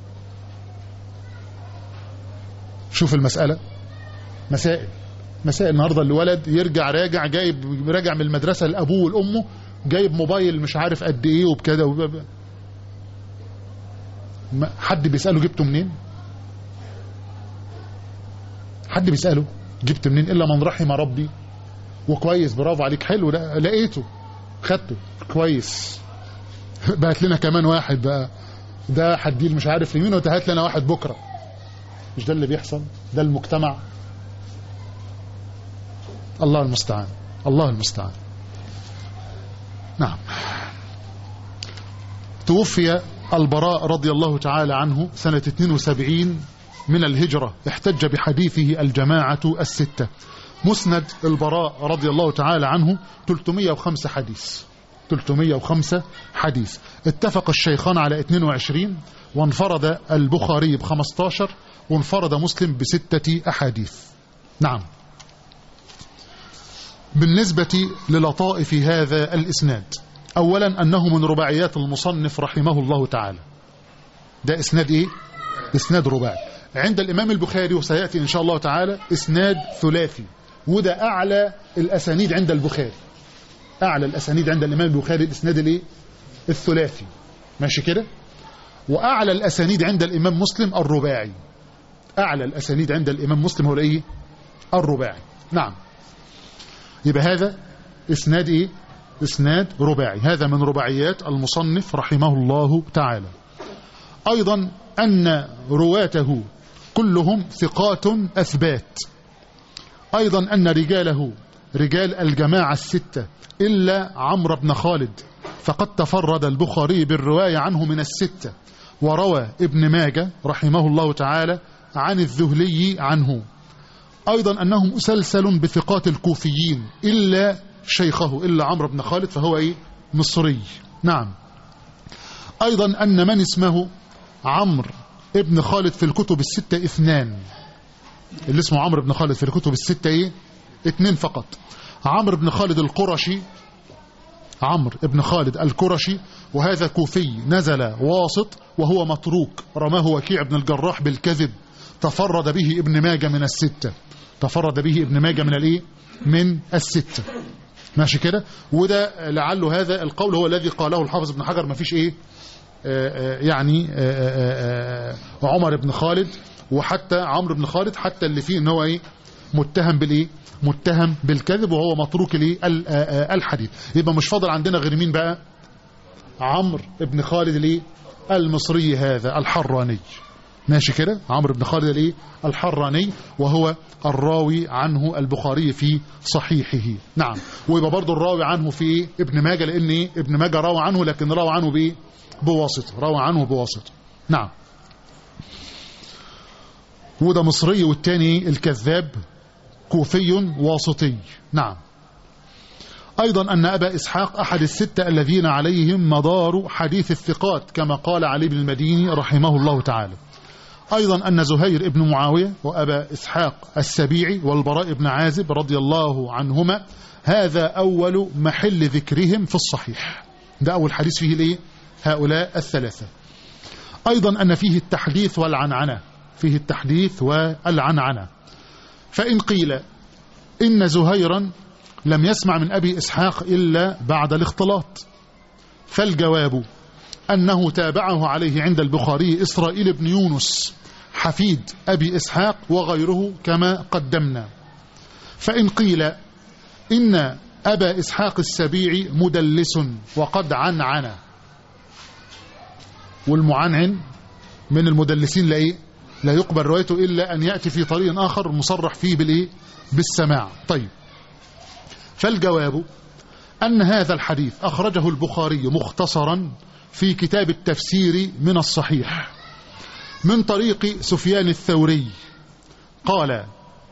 شوف المسألة مسائل مسائل النهاردة الولد يرجع راجع جايب راجع من المدرسة لأبوه والأمه جايب موبايل مش عارف قد ايه وبكده وب... حد بيسأله جبته منين حد بيسأله جبت منين إلا من رحم ربي وكويس برافو عليك حلو ده لقيته خدته كويس بقت لنا كمان واحد بقى ده هديه مش عارف لمين وتهات لنا واحد بكرة مش ده اللي بيحصل ده المجتمع الله المستعان الله المستعان نعم توفي البراء رضي الله تعالى عنه سنة 72 من الهجرة احتج بحديثه الجماعة الستة مسند البراء رضي الله تعالى عنه 305 حديث 305 حديث اتفق الشيخان على 22 وانفرد البخاري ب 15 وانفرد مسلم بستة أحاديث نعم بالنسبة للطائف هذا الإسناد أولا أنه من رباعيات المصنف رحمه الله تعالى ده إسناد إيه؟ إسناد رباعي عند الإمام البخاري وسيأتي إن شاء الله تعالى إسناد ثلاثي وده أعلى الأسانيد عند البخاري أعلى الأسانيد عند الإمام البخاري الإسناد الإيه؟ الثلاثي ماشي كده وأعلى الأسانيد عند الإمام مسلم الرباعي أعلى الأسانيد عند الإمام مسلم هو الإيه؟ الرباعي نعم يبقى هذا إسناد إيه؟ إسناد رباعي هذا من رباعيات المصنف رحمه الله تعالى أيضا أن رواته كلهم ثقات أثبات أيضا أن رجاله رجال الجماعة الستة إلا عمرو بن خالد فقد تفرد البخاري بالرواية عنه من الستة وروى ابن ماجة رحمه الله تعالى عن الذهلي عنه أيضا أنه مسلسل بثقات الكوفيين إلا شيخه إلا عمرو بن خالد فهو إيه مصري نعم أيضا أن من اسمه عمرو ابن خالد في الكتب الستة اثنان اللي اسمه عمرو بن خالد في الكتب الستة ايه اثنين فقط عمرو بن خالد القرشي عمرو بن خالد الكرشي وهذا كوفي نزل واسط وهو متروك رماه وكيع بن الجراح بالكذب تفرد به ابن ماجه من الستة تفرد به ابن ماجه من الايه من الستة ماشي كده وده لعله هذا القول هو الذي قاله الحافظ ابن حجر ما فيش ايه آآ آآ يعني آآ عمر بن خالد وحتى عمرو بن خالد حتى اللي فيه ان هو ايه متهم بالايه متهم بالكذب وهو متروك الايه الحديث يبقى مش فاضل عندنا غير مين بقى عمرو بن خالد الايه المصري هذا الحراني ماشي كده عمرو بن خالد الايه الحراني وهو الراوي عنه البخاري في صحيحه نعم ويبقى برضه الراوي عنه في إيه؟ ابن ماجه لان إيه؟ ابن ماجه روى عنه لكن روى عنه بايه بواسطه روى عنه بواسطه نعم وده مصري والتاني الكذاب كوفي واسطي نعم أيضا أن أبا إسحاق أحد الستة الذين عليهم مدار حديث الثقات كما قال علي بن المديني رحمه الله تعالى أيضا أن زهير بن معاوية وأبا إسحاق السبيعي والبراء بن عازب رضي الله عنهما هذا أول محل ذكرهم في الصحيح ده أول حديث فيه ليه هؤلاء الثلاثة أيضا أن فيه التحديث والعنعنة فيه التحديث والعنعنة فإن قيل إن زهيرا لم يسمع من أبي إسحاق إلا بعد الاختلاط فالجواب أنه تابعه عليه عند البخاري إسرائيل بن يونس حفيد أبي إسحاق وغيره كما قدمنا فإن قيل إن أبا إسحاق السبيعي مدلس وقد عنعن والمعنعن من المدلسين لا إيه لا يقبل روايته إلا أن يأتي في طريق آخر مصرح فيه بالإيه بالسماع طيب فالجواب أن هذا الحديث أخرجه البخاري مختصرا في كتاب التفسير من الصحيح من طريق سفيان الثوري قال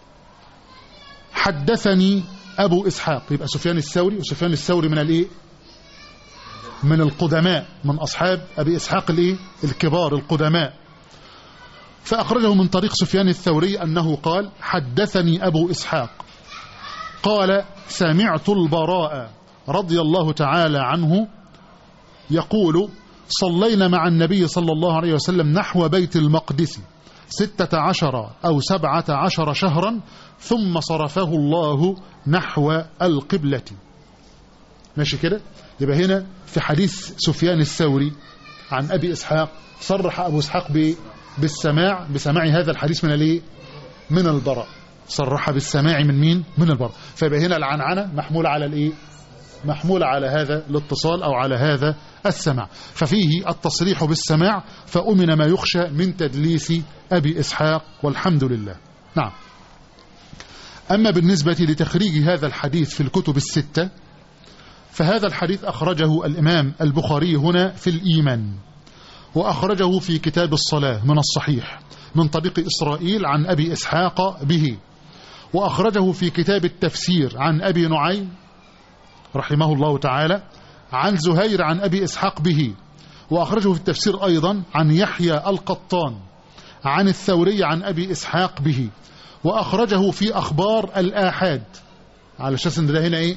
حدثني أبو إسحاق يبقى سفيان الثوري وسفيان الثوري من الإيه من القدماء من أصحاب أبي إسحاق الإيه الكبار القدماء فأخرجه من طريق سفيان الثوري أنه قال حدثني أبو إسحاق قال سمعت البراء رضي الله تعالى عنه يقول صلينا مع النبي صلى الله عليه وسلم نحو بيت المقدس ستة عشر أو سبعة عشر شهرا ثم صرفه الله نحو القبلة ماشي كده يبقى هنا في حديث سفيان الثوري عن أبي إسحاق صرح أبو إسحاق بالسماع بسماع هذا الحديث من الايه من البراء صرح بالسماع من مين من البراء فيبقى هنا العنعنة محمولة على الايه محمولة على هذا الاتصال أو على هذا السماع ففيه التصريح بالسماع فأمن ما يخشى من تدليس أبي إسحاق والحمد لله نعم أما بالنسبة لتخريج هذا الحديث في الكتب الستة فهذا الحديث أخرجه الإمام البخاري هنا في الإيمان وأخرجه في كتاب الصلاة من الصحيح من طريق إسرائيل عن أبي إسحاق به وأخرجه في كتاب التفسير عن أبي نعيم رحمه الله تعالى عن زهير عن أبي إسحاق به وأخرجه في التفسير أيضا عن يحيى القطان عن الثوري عن أبي إسحاق به وأخرجه في أخبار الآحاد على أساس إن ده هنا إيه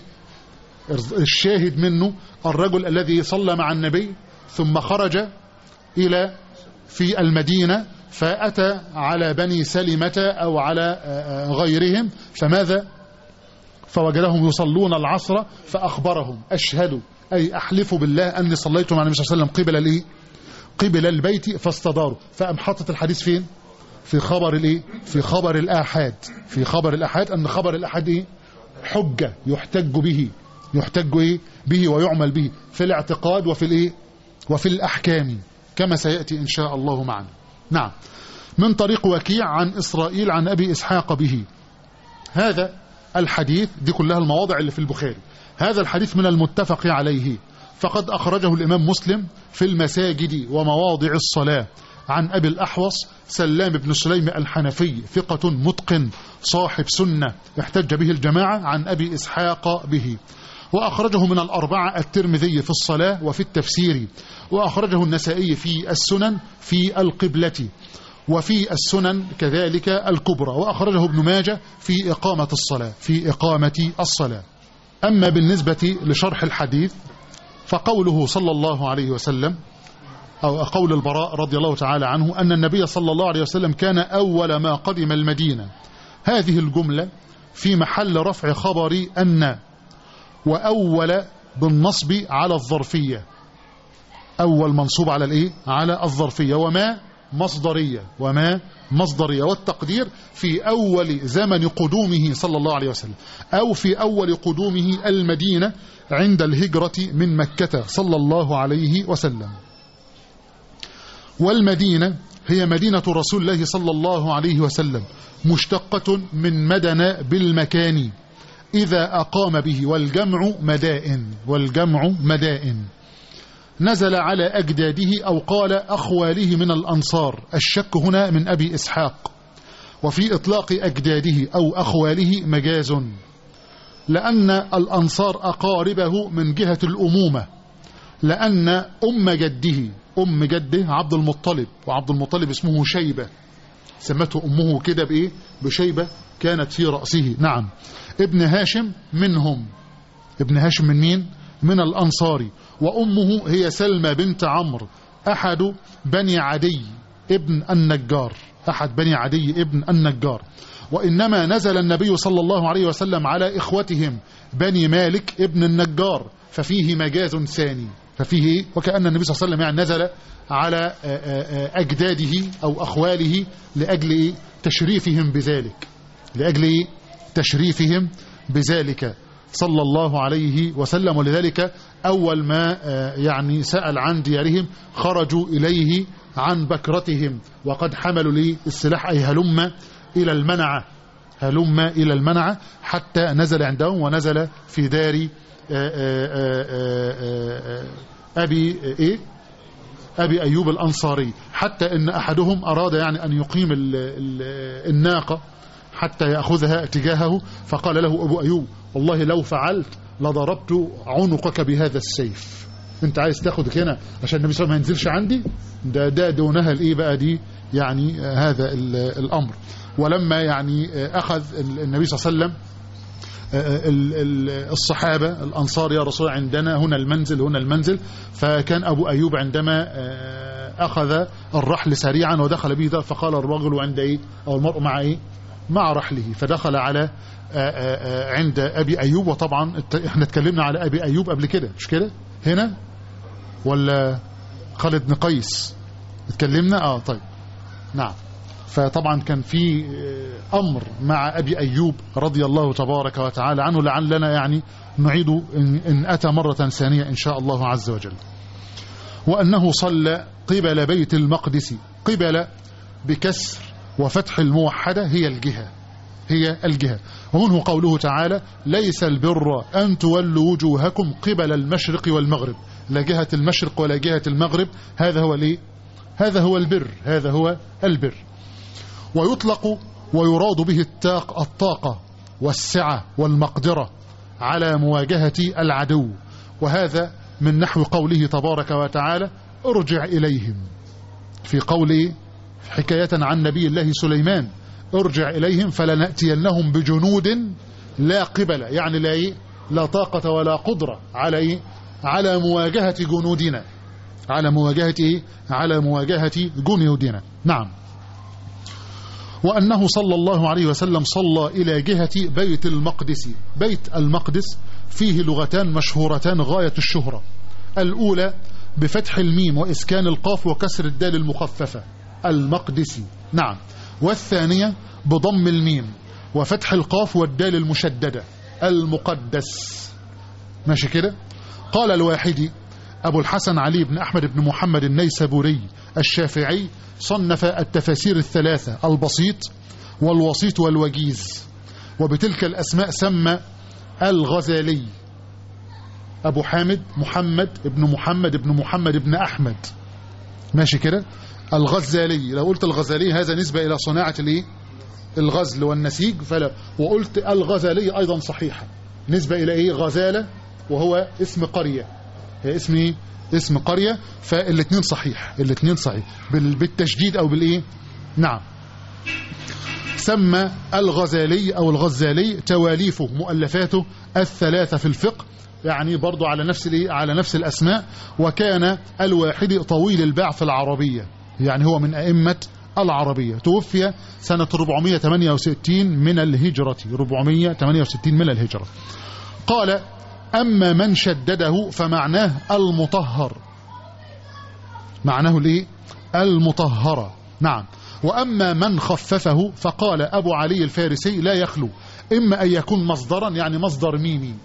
الشاهد منه الرجل الذي صلى مع النبي ثم خرج إلى في المدينة فأتى على بني سلمة أو على غيرهم فماذا فوجدهم يصلون العصر فأخبرهم أشهدوا أي أحلف بالله أني صليت مع النبي صلى الله عليه وسلم قبل الإيه قبل البيت فاستداروا فأم حطت الحديث فين في خبر الإيه في خبر الآحاد في خبر الآحاد أن خبر الآحاد إيه حجة يحتج به يحتج إيه به ويعمل به في الاعتقاد وفي الإيه وفي الأحكام كما سيأتي إن شاء الله معنا نعم من طريق وكيع عن إسرائيل عن أبي إسحاق به هذا الحديث دي كلها المواضع اللي في البخاري هذا الحديث من المتفق عليه فقد أخرجه الإمام مسلم في المساجد ومواضع الصلاة عن أبي الأحوص سلام بن سليم الحنفي ثقة متقن صاحب سنة احتج به الجماعة عن أبي إسحاق به وأخرجه من الأربعة الترمذي في الصلاة وفي التفسير وأخرجه النسائي في السنن في القبلة وفي السنن كذلك الكبرى وأخرجه ابن ماجه في إقامة الصلاة في إقامة الصلاة أما بالنسبة لشرح الحديث فقوله صلى الله عليه وسلم أو قول البراء رضي الله تعالى عنه أن النبي صلى الله عليه وسلم كان أول ما قدم المدينة هذه الجملة في محل رفع خبر أن وأول بالنصب على الظرفية أول منصوب على الإيه؟ على الظرفية وما مصدرية وما مصدرية والتقدير في أول زمن قدومه صلى الله عليه وسلم أو في أول قدومه المدينة عند الهجرة من مكة صلى الله عليه وسلم والمدينة هي مدينة رسول الله صلى الله عليه وسلم مشتقة من مدن بالمكان إذا أقام به والجمع مدائن والجمع مدائن نزل على أجداده أو قال أخواله من الأنصار الشك هنا من أبي إسحاق وفي إطلاق أجداده أو أخواله مجاز لأن الأنصار أقاربه من جهة الأمومة لأن أم جده أم جده عبد المطلب وعبد المطلب اسمه شيبة سمته أمه كده بإيه بشيبة كانت في رأسه نعم ابن هاشم منهم ابن هاشم من مين من الأنصاري وأمه هي سلمى بنت عمرو أحد بني عدي ابن النجار أحد بني عدي ابن النجار وإنما نزل النبي صلى الله عليه وسلم على إخوتهم بني مالك ابن النجار ففيه مجاز ثاني ففيه إيه؟ وكأن النبي صلى الله عليه وسلم يعني نزل على أجداده أو أخواله لأجل إيه؟ تشريفهم بذلك لأجل إيه؟ تشريفهم بذلك صلى الله عليه وسلم ولذلك أول ما يعني سأل عن ديارهم خرجوا إليه عن بكرتهم وقد حملوا لي السلاح أي هلم إلى المنعة هلم إلى المنعة حتى نزل عندهم ونزل في دار أبي إيه أبي أيوب الأنصاري حتى إن أحدهم أراد يعني أن يقيم ال ال الناقة حتى يأخذها تجاهه فقال له أبو أيوب والله لو فعلت لضربت عنقك بهذا السيف انت عايز تاخد هنا عشان النبي صلى الله عليه وسلم ما ينزلش عندي ده ده دونها الايه بقى دي يعني هذا الامر ولما يعني اخذ النبي صلى الله عليه وسلم الصحابة الأنصار يا رسول عندنا هنا المنزل هنا المنزل فكان أبو أيوب عندما أخذ الرحل سريعا ودخل به فقال الرجل عند إيه أو المرء مع إيه مع رحله فدخل على عند أبي أيوب وطبعا احنا اتكلمنا على أبي أيوب قبل كده مش كده هنا ولا خالد بن قيس اتكلمنا اه طيب نعم فطبعا كان في أمر مع أبي أيوب رضي الله تبارك وتعالى عنه لعلنا يعني نعيد إن أتى مرة ثانية إن شاء الله عز وجل وأنه صلى قبل بيت المقدس قبل بكسر وفتح الموحدة هي الجهة هي الجهة ومنه قوله تعالى ليس البر أن تولوا وجوهكم قبل المشرق والمغرب لا جهة المشرق ولا جهة المغرب هذا هو ليه هذا هو البر هذا هو البر ويطلق ويراد به التاق الطاقة والسعة والمقدرة على مواجهة العدو وهذا من نحو قوله تبارك وتعالى ارجع إليهم في قوله حكاية عن نبي الله سليمان ارجع إليهم فلنأتينهم بجنود لا قبل يعني لا إيه؟ لا طاقة ولا قدرة على إيه؟ على مواجهة جنودنا على مواجهة إيه؟ على مواجهة جنودنا نعم وأنه صلى الله عليه وسلم صلى إلى جهة بيت المقدس بيت المقدس فيه لغتان مشهورتان غاية الشهرة الأولى بفتح الميم وإسكان القاف وكسر الدال المخففة المقدسي نعم والثانية بضم الميم وفتح القاف والدال المشددة المقدس ماشي كده قال الواحدي أبو الحسن علي بن أحمد بن محمد النيسابوري الشافعي صنف التفاسير الثلاثة البسيط والوسيط والوجيز وبتلك الأسماء سمى الغزالي أبو حامد محمد ابن محمد ابن محمد ابن أحمد ماشي كده الغزالي لو قلت الغزالي هذا نسبة إلى صناعة الايه الغزل والنسيج فلا وقلت الغزالي أيضا صحيحة نسبة إلى إيه غزالة وهو اسم قرية هي اسم إيه اسم قرية فالاثنين صحيح الاثنين صحيح بالتشديد أو بالإيه نعم سمى الغزالي أو الغزالي تواليفه مؤلفاته الثلاثة في الفقه يعني برضو على نفس الايه على نفس الأسماء وكان الواحد طويل الباع في العربية يعني هو من أئمة العربية توفي سنة 468 من الهجرة 468 من الهجرة قال أما من شدده فمعناه المطهر معناه الايه المطهرة نعم وأما من خففه فقال أبو علي الفارسي لا يخلو إما أن يكون مصدرا يعني مصدر ميمي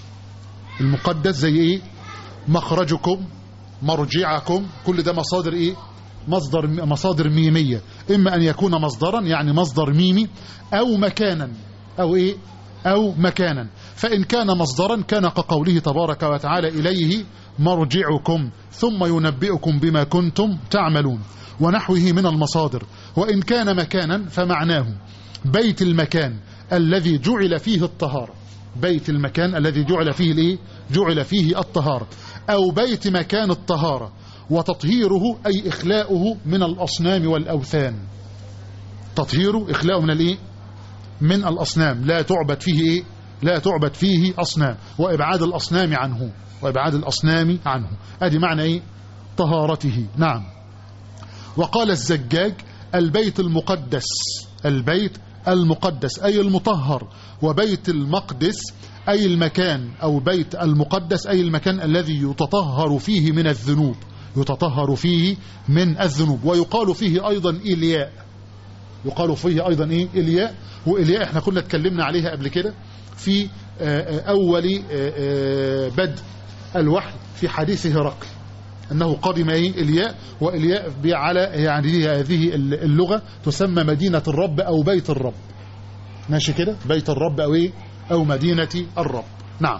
المقدس زي إيه مخرجكم مرجعكم كل ده مصادر إيه مصدر مصادر ميمية إما أن يكون مصدرا يعني مصدر ميمي أو مكانا أو إيه أو مكانا فإن كان مصدرا كان كقوله تبارك وتعالى إليه مرجعكم ثم ينبئكم بما كنتم تعملون ونحوه من المصادر وإن كان مكانا فمعناه بيت المكان الذي جعل فيه الطهارة بيت المكان الذي جعل فيه الايه جعل فيه الطهارة أو بيت مكان الطهارة وتطهيره أي إخلاؤه من الأصنام والأوثان تطهيره إخلاؤه من الإيه من الأصنام لا تعبد فيه إيه لا تعبد فيه أصنام وإبعاد الأصنام عنه وإبعاد الأصنام عنه أدي معنى إيه طهارته نعم وقال الزجاج البيت المقدس البيت المقدس أي المطهر وبيت المقدس أي المكان أو بيت المقدس أي المكان الذي يتطهر فيه من الذنوب يتطهر فيه من الذنوب ويقال فيه أيضا إلياء يقال فيه أيضا إيه إلياء وإلياء احنا كنا اتكلمنا عليها قبل كده في أول بدء الوحي في حديث هرقل أنه قدم إيه إلياء وإلياء على يعني هذه اللغة تسمى مدينة الرب أو بيت الرب ماشي كده بيت الرب أو إيه أو مدينة الرب نعم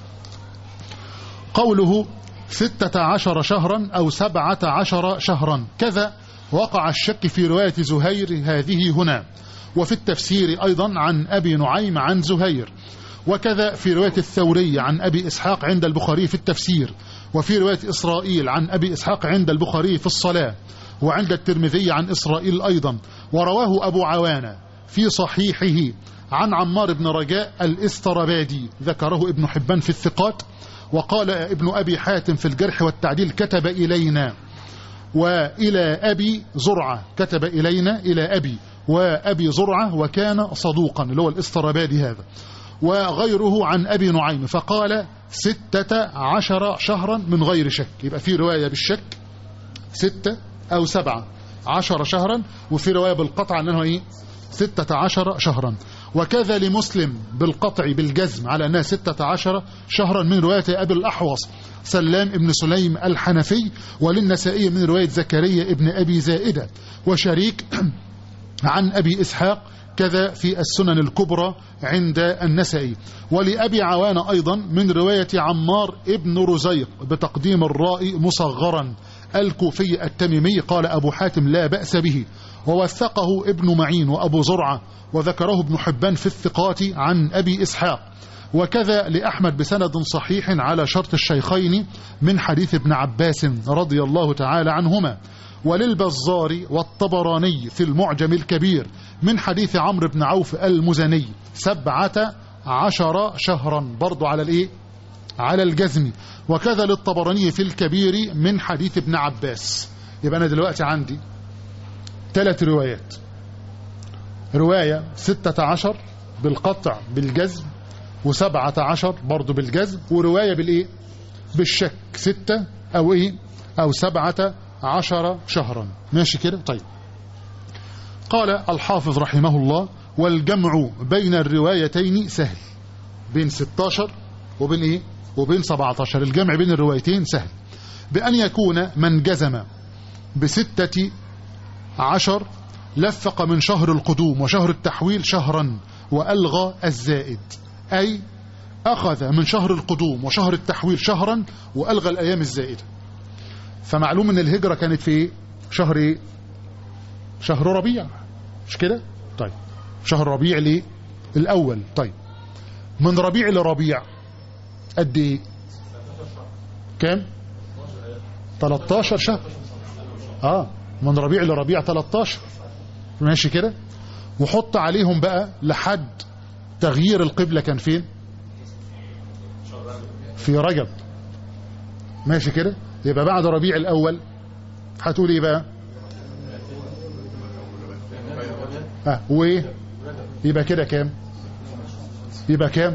قوله ستة عشر شهرا أو سبعة عشر شهرا كذا وقع الشك في رواية زهير هذه هنا وفي التفسير أيضا عن أبي نعيم عن زهير وكذا في رواية الثوري عن أبي إسحاق عند البخاري في التفسير وفي رواية إسرائيل عن أبي إسحاق عند البخاري في الصلاة وعند الترمذي عن إسرائيل أيضا ورواه أبو عوانة في صحيحه عن عمار بن رجاء الاستربادي ذكره ابن حبان في الثقات وقال ابن أبي حاتم في الجرح والتعديل كتب إلينا وإلى أبي زرعة كتب إلينا إلى أبي وأبي زرعة وكان صدوقا اللي هو الاستربادي هذا وغيره عن أبي نعيم فقال ستة عشر شهرا من غير شك يبقى في رواية بالشك ستة أو سبعة عشر شهرا وفي رواية بالقطع أنه إيه ستة عشر شهرا وكذا لمسلم بالقطع بالجزم على أنها ستة عشر شهرا من رواية أبي الأحوص سلام ابن سليم الحنفي وللنسائي من رواية زكريا ابن أبي زائدة وشريك عن أبي إسحاق كذا في السنن الكبرى عند النسائي ولأبي عوان أيضا من رواية عمار ابن رزيق بتقديم الراء مصغرا الكوفي التميمي قال أبو حاتم لا بأس به ووثقه ابن معين وأبو زرعة وذكره ابن حبان في الثقات عن أبي إسحاق وكذا لأحمد بسند صحيح على شرط الشيخين من حديث ابن عباس رضي الله تعالى عنهما وللبزار والطبراني في المعجم الكبير من حديث عمرو بن عوف المزني سبعة عشر شهرا برضو على الايه على الجزم وكذا للطبراني في الكبير من حديث ابن عباس يبقى أنا دلوقتي عندي ثلاث روايات رواية ستة عشر بالقطع بالجزم وسبعة عشر برضو بالجزم ورواية بالإيه بالشك ستة أو إيه أو سبعة عشر شهرا ماشي كده طيب قال الحافظ رحمه الله والجمع بين الروايتين سهل بين 16 وبين إيه وبين 17 الجمع بين الروايتين سهل بأن يكون من جزم بستة عشر لفق من شهر القدوم وشهر التحويل شهرا وألغى الزائد أي أخذ من شهر القدوم وشهر التحويل شهرا وألغى الأيام الزائدة فمعلوم أن الهجرة كانت في شهر إيه؟ شهر ربيع مش كده طيب شهر ربيع ليه الأول طيب من ربيع لربيع قد ايه كام 13 شهر اه من ربيع لربيع 13 ماشي كده وحط عليهم بقى لحد تغيير القبلة كان فين في رجب ماشي كده يبقى بعد ربيع الأول هتقول ايه بقى اه وايه يبقى كده كام يبقى كام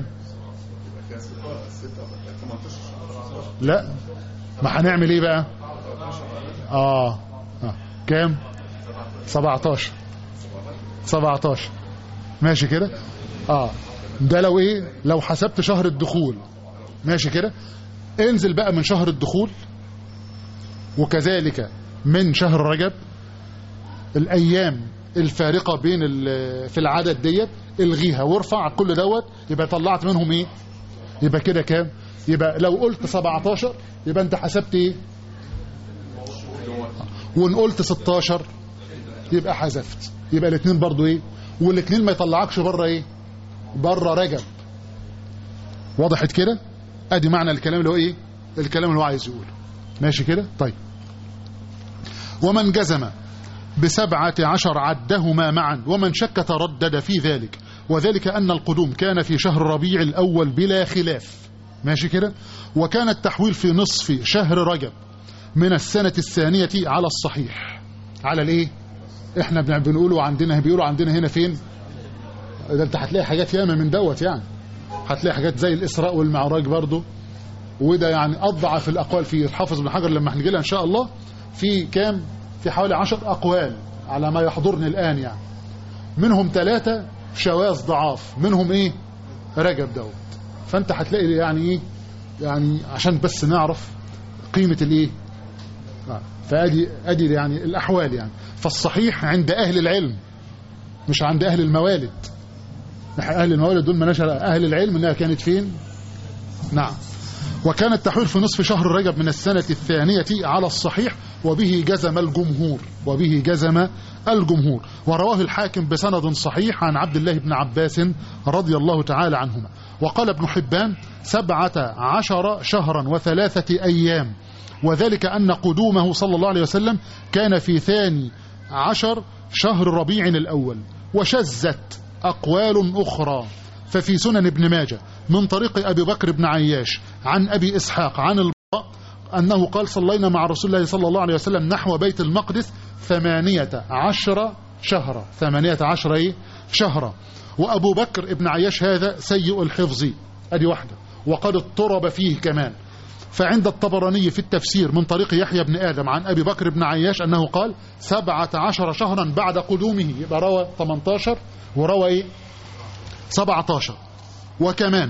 لا ما هنعمل ايه بقى اه, آه. كام 17 17 ماشي كده اه ده لو ايه لو حسبت شهر الدخول ماشي كده انزل بقى من شهر الدخول وكذلك من شهر رجب الايام الفارقه بين في العدد ديت الغيها وارفع كل دوت يبقى طلعت منهم ايه يبقى كده كام يبقى لو قلت 17 يبقى انت حسبت ايه وان قلت 16 يبقى حذفت يبقى الاثنين برضو ايه والاثنين ما يطلعكش بره ايه بره رجب وضحت كده ادي معنى الكلام اللي هو ايه الكلام اللي هو عايز يقوله ماشي كده طيب ومن جزم بسبعة عشر عدهما معا ومن شك تردد في ذلك وذلك أن القدوم كان في شهر ربيع الأول بلا خلاف ماشي كده وكان التحويل في نصف شهر رجب من السنة الثانية على الصحيح على الايه احنا بنقوله عندنا بيقولوا عندنا هنا فين ده انت هتلاقي حاجات ياما من دوت يعني هتلاقي حاجات زي الإسراء والمعراج برضو وده يعني أضعف الأقوال في الحافظ بن حجر لما هنجي لها إن شاء الله في كام في حوالي عشر أقوال على ما يحضرني الآن يعني منهم ثلاثة شواذ ضعاف منهم إيه رجب دوت فأنت هتلاقي يعني إيه يعني عشان بس نعرف قيمة الإيه فأدي أدي يعني الأحوال يعني فالصحيح عند أهل العلم مش عند أهل الموالد أهل الموالد دول مناش أهل العلم إنها كانت فين نعم وكان التحويل في نصف شهر رجب من السنة الثانية على الصحيح وبه جزم الجمهور وبه جزم الجمهور ورواه الحاكم بسند صحيح عن عبد الله بن عباس رضي الله تعالى عنهما وقال ابن حبان سبعة عشر شهرا وثلاثة أيام وذلك أن قدومه صلى الله عليه وسلم كان في ثاني عشر شهر ربيع الأول وشزت أقوال أخرى ففي سنن ابن ماجه من طريق أبي بكر بن عياش عن أبي إسحاق عن البراء أنه قال صلينا مع رسول الله صلى الله عليه وسلم نحو بيت المقدس ثمانية عشر شهرا ثمانية عشر إيه؟ شهرا وأبو بكر ابن عياش هذا سيء الحفظ أدي واحدة وقد اضطرب فيه كمان فعند الطبراني في التفسير من طريق يحيى بن آدم عن أبي بكر بن عياش أنه قال سبعة عشر شهرا بعد قدومه يبقى روى 18 وروى إيه 17 وكمان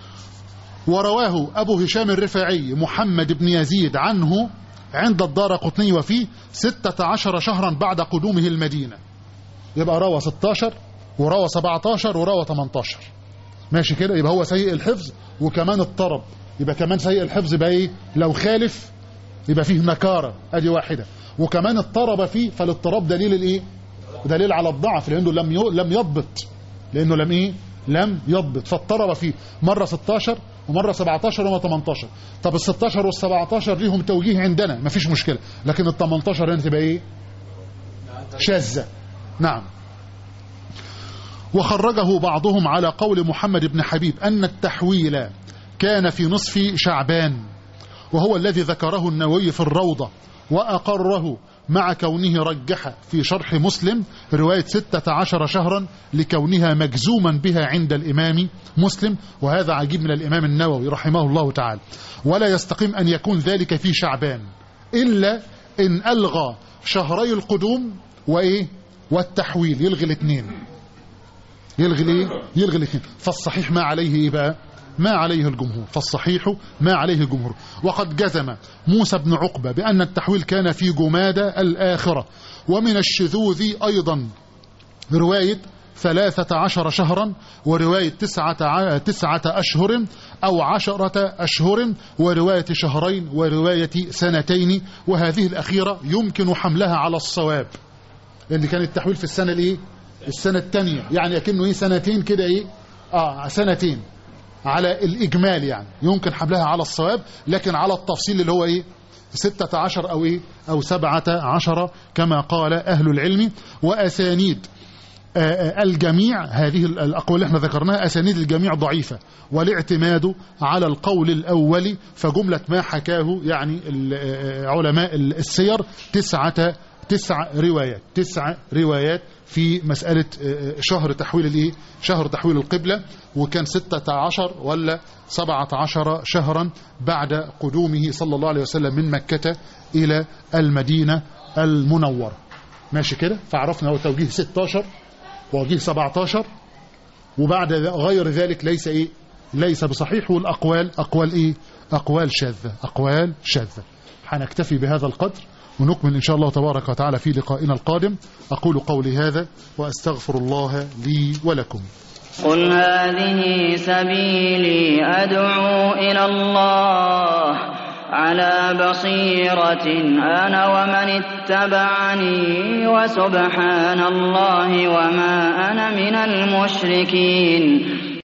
ورواه أبو هشام الرفاعي محمد بن يزيد عنه عند الدار قطني وفيه ستة عشر شهرا بعد قدومه المدينة يبقى روى 16 وروى 17 وروى 18 ماشي كده يبقى هو سيء الحفظ وكمان اضطرب يبقى كمان سيء الحفظ يبقى ايه لو خالف يبقى فيه نكارة ادي واحدة وكمان اضطرب فيه فالاضطراب دليل الايه دليل على الضعف لانه لم ي- لم يضبط لانه لم ايه لم يضبط فاضطرب فيه مرة 16 ومرة 17 ومرة 18 طب ال 16 وال 17 ليهم توجيه عندنا مفيش مشكلة لكن ال 18 هنا تبقى ايه شاذة نعم وخرجه بعضهم على قول محمد بن حبيب أن التحويل كان في نصف شعبان وهو الذي ذكره النووي في الروضة وأقره مع كونه رجح في شرح مسلم رواية ستة عشر شهرا لكونها مجزوما بها عند الإمام مسلم وهذا عجيب من الإمام النووي رحمه الله تعالى ولا يستقيم أن يكون ذلك في شعبان إلا إن ألغى شهري القدوم وإيه والتحويل يلغي الاثنين يلغي الايه يلغي الاثنين فالصحيح ما عليه ايه بقى ما عليه الجمهور فالصحيح ما عليه الجمهور وقد جزم موسى بن عقبة بأن التحويل كان في جمادى الآخرة ومن الشذوذ أيضا رواية ثلاثة عشر شهرا ورواية تسعة, ع- تسعة أشهر أو عشرة أشهر ورواية شهرين ورواية سنتين وهذه الأخيرة يمكن حملها على الصواب لأن كان التحويل في السنة الإيه السنة الثانية يعني أكنه إيه سنتين كده إيه آه سنتين على الإجمال يعني يمكن حملها على الصواب لكن على التفصيل اللي هو إيه ستة عشر أو إيه أو سبعة عشر كما قال أهل العلم وأسانيد آه، آه، الجميع هذه الأقوال اللي احنا ذكرناها أسانيد الجميع ضعيفة والاعتماد على القول الأول فجملة ما حكاه يعني ال- آه، علماء السير تسعة تسع روايات تسع روايات في مسألة آه، شهر تحويل الايه شهر تحويل القبلة وكان ستة عشر ولا سبعة عشر شهرا بعد قدومه صلى الله عليه وسلم من مكة إلى المدينة المنورة ماشي كده فعرفنا هو توجيه 16 ووجيه 17 وبعد ذ- غير ذلك ليس ايه ليس بصحيح والاقوال اقوال ايه اقوال شاذه اقوال شاذه هنكتفي بهذا القدر ونكمل ان شاء الله تبارك وتعالى في لقائنا القادم اقول قولي هذا واستغفر الله لي ولكم قل هذه سبيلي أدعو إلى الله على بصيرة أنا ومن اتبعني وسبحان الله وما أنا من المشركين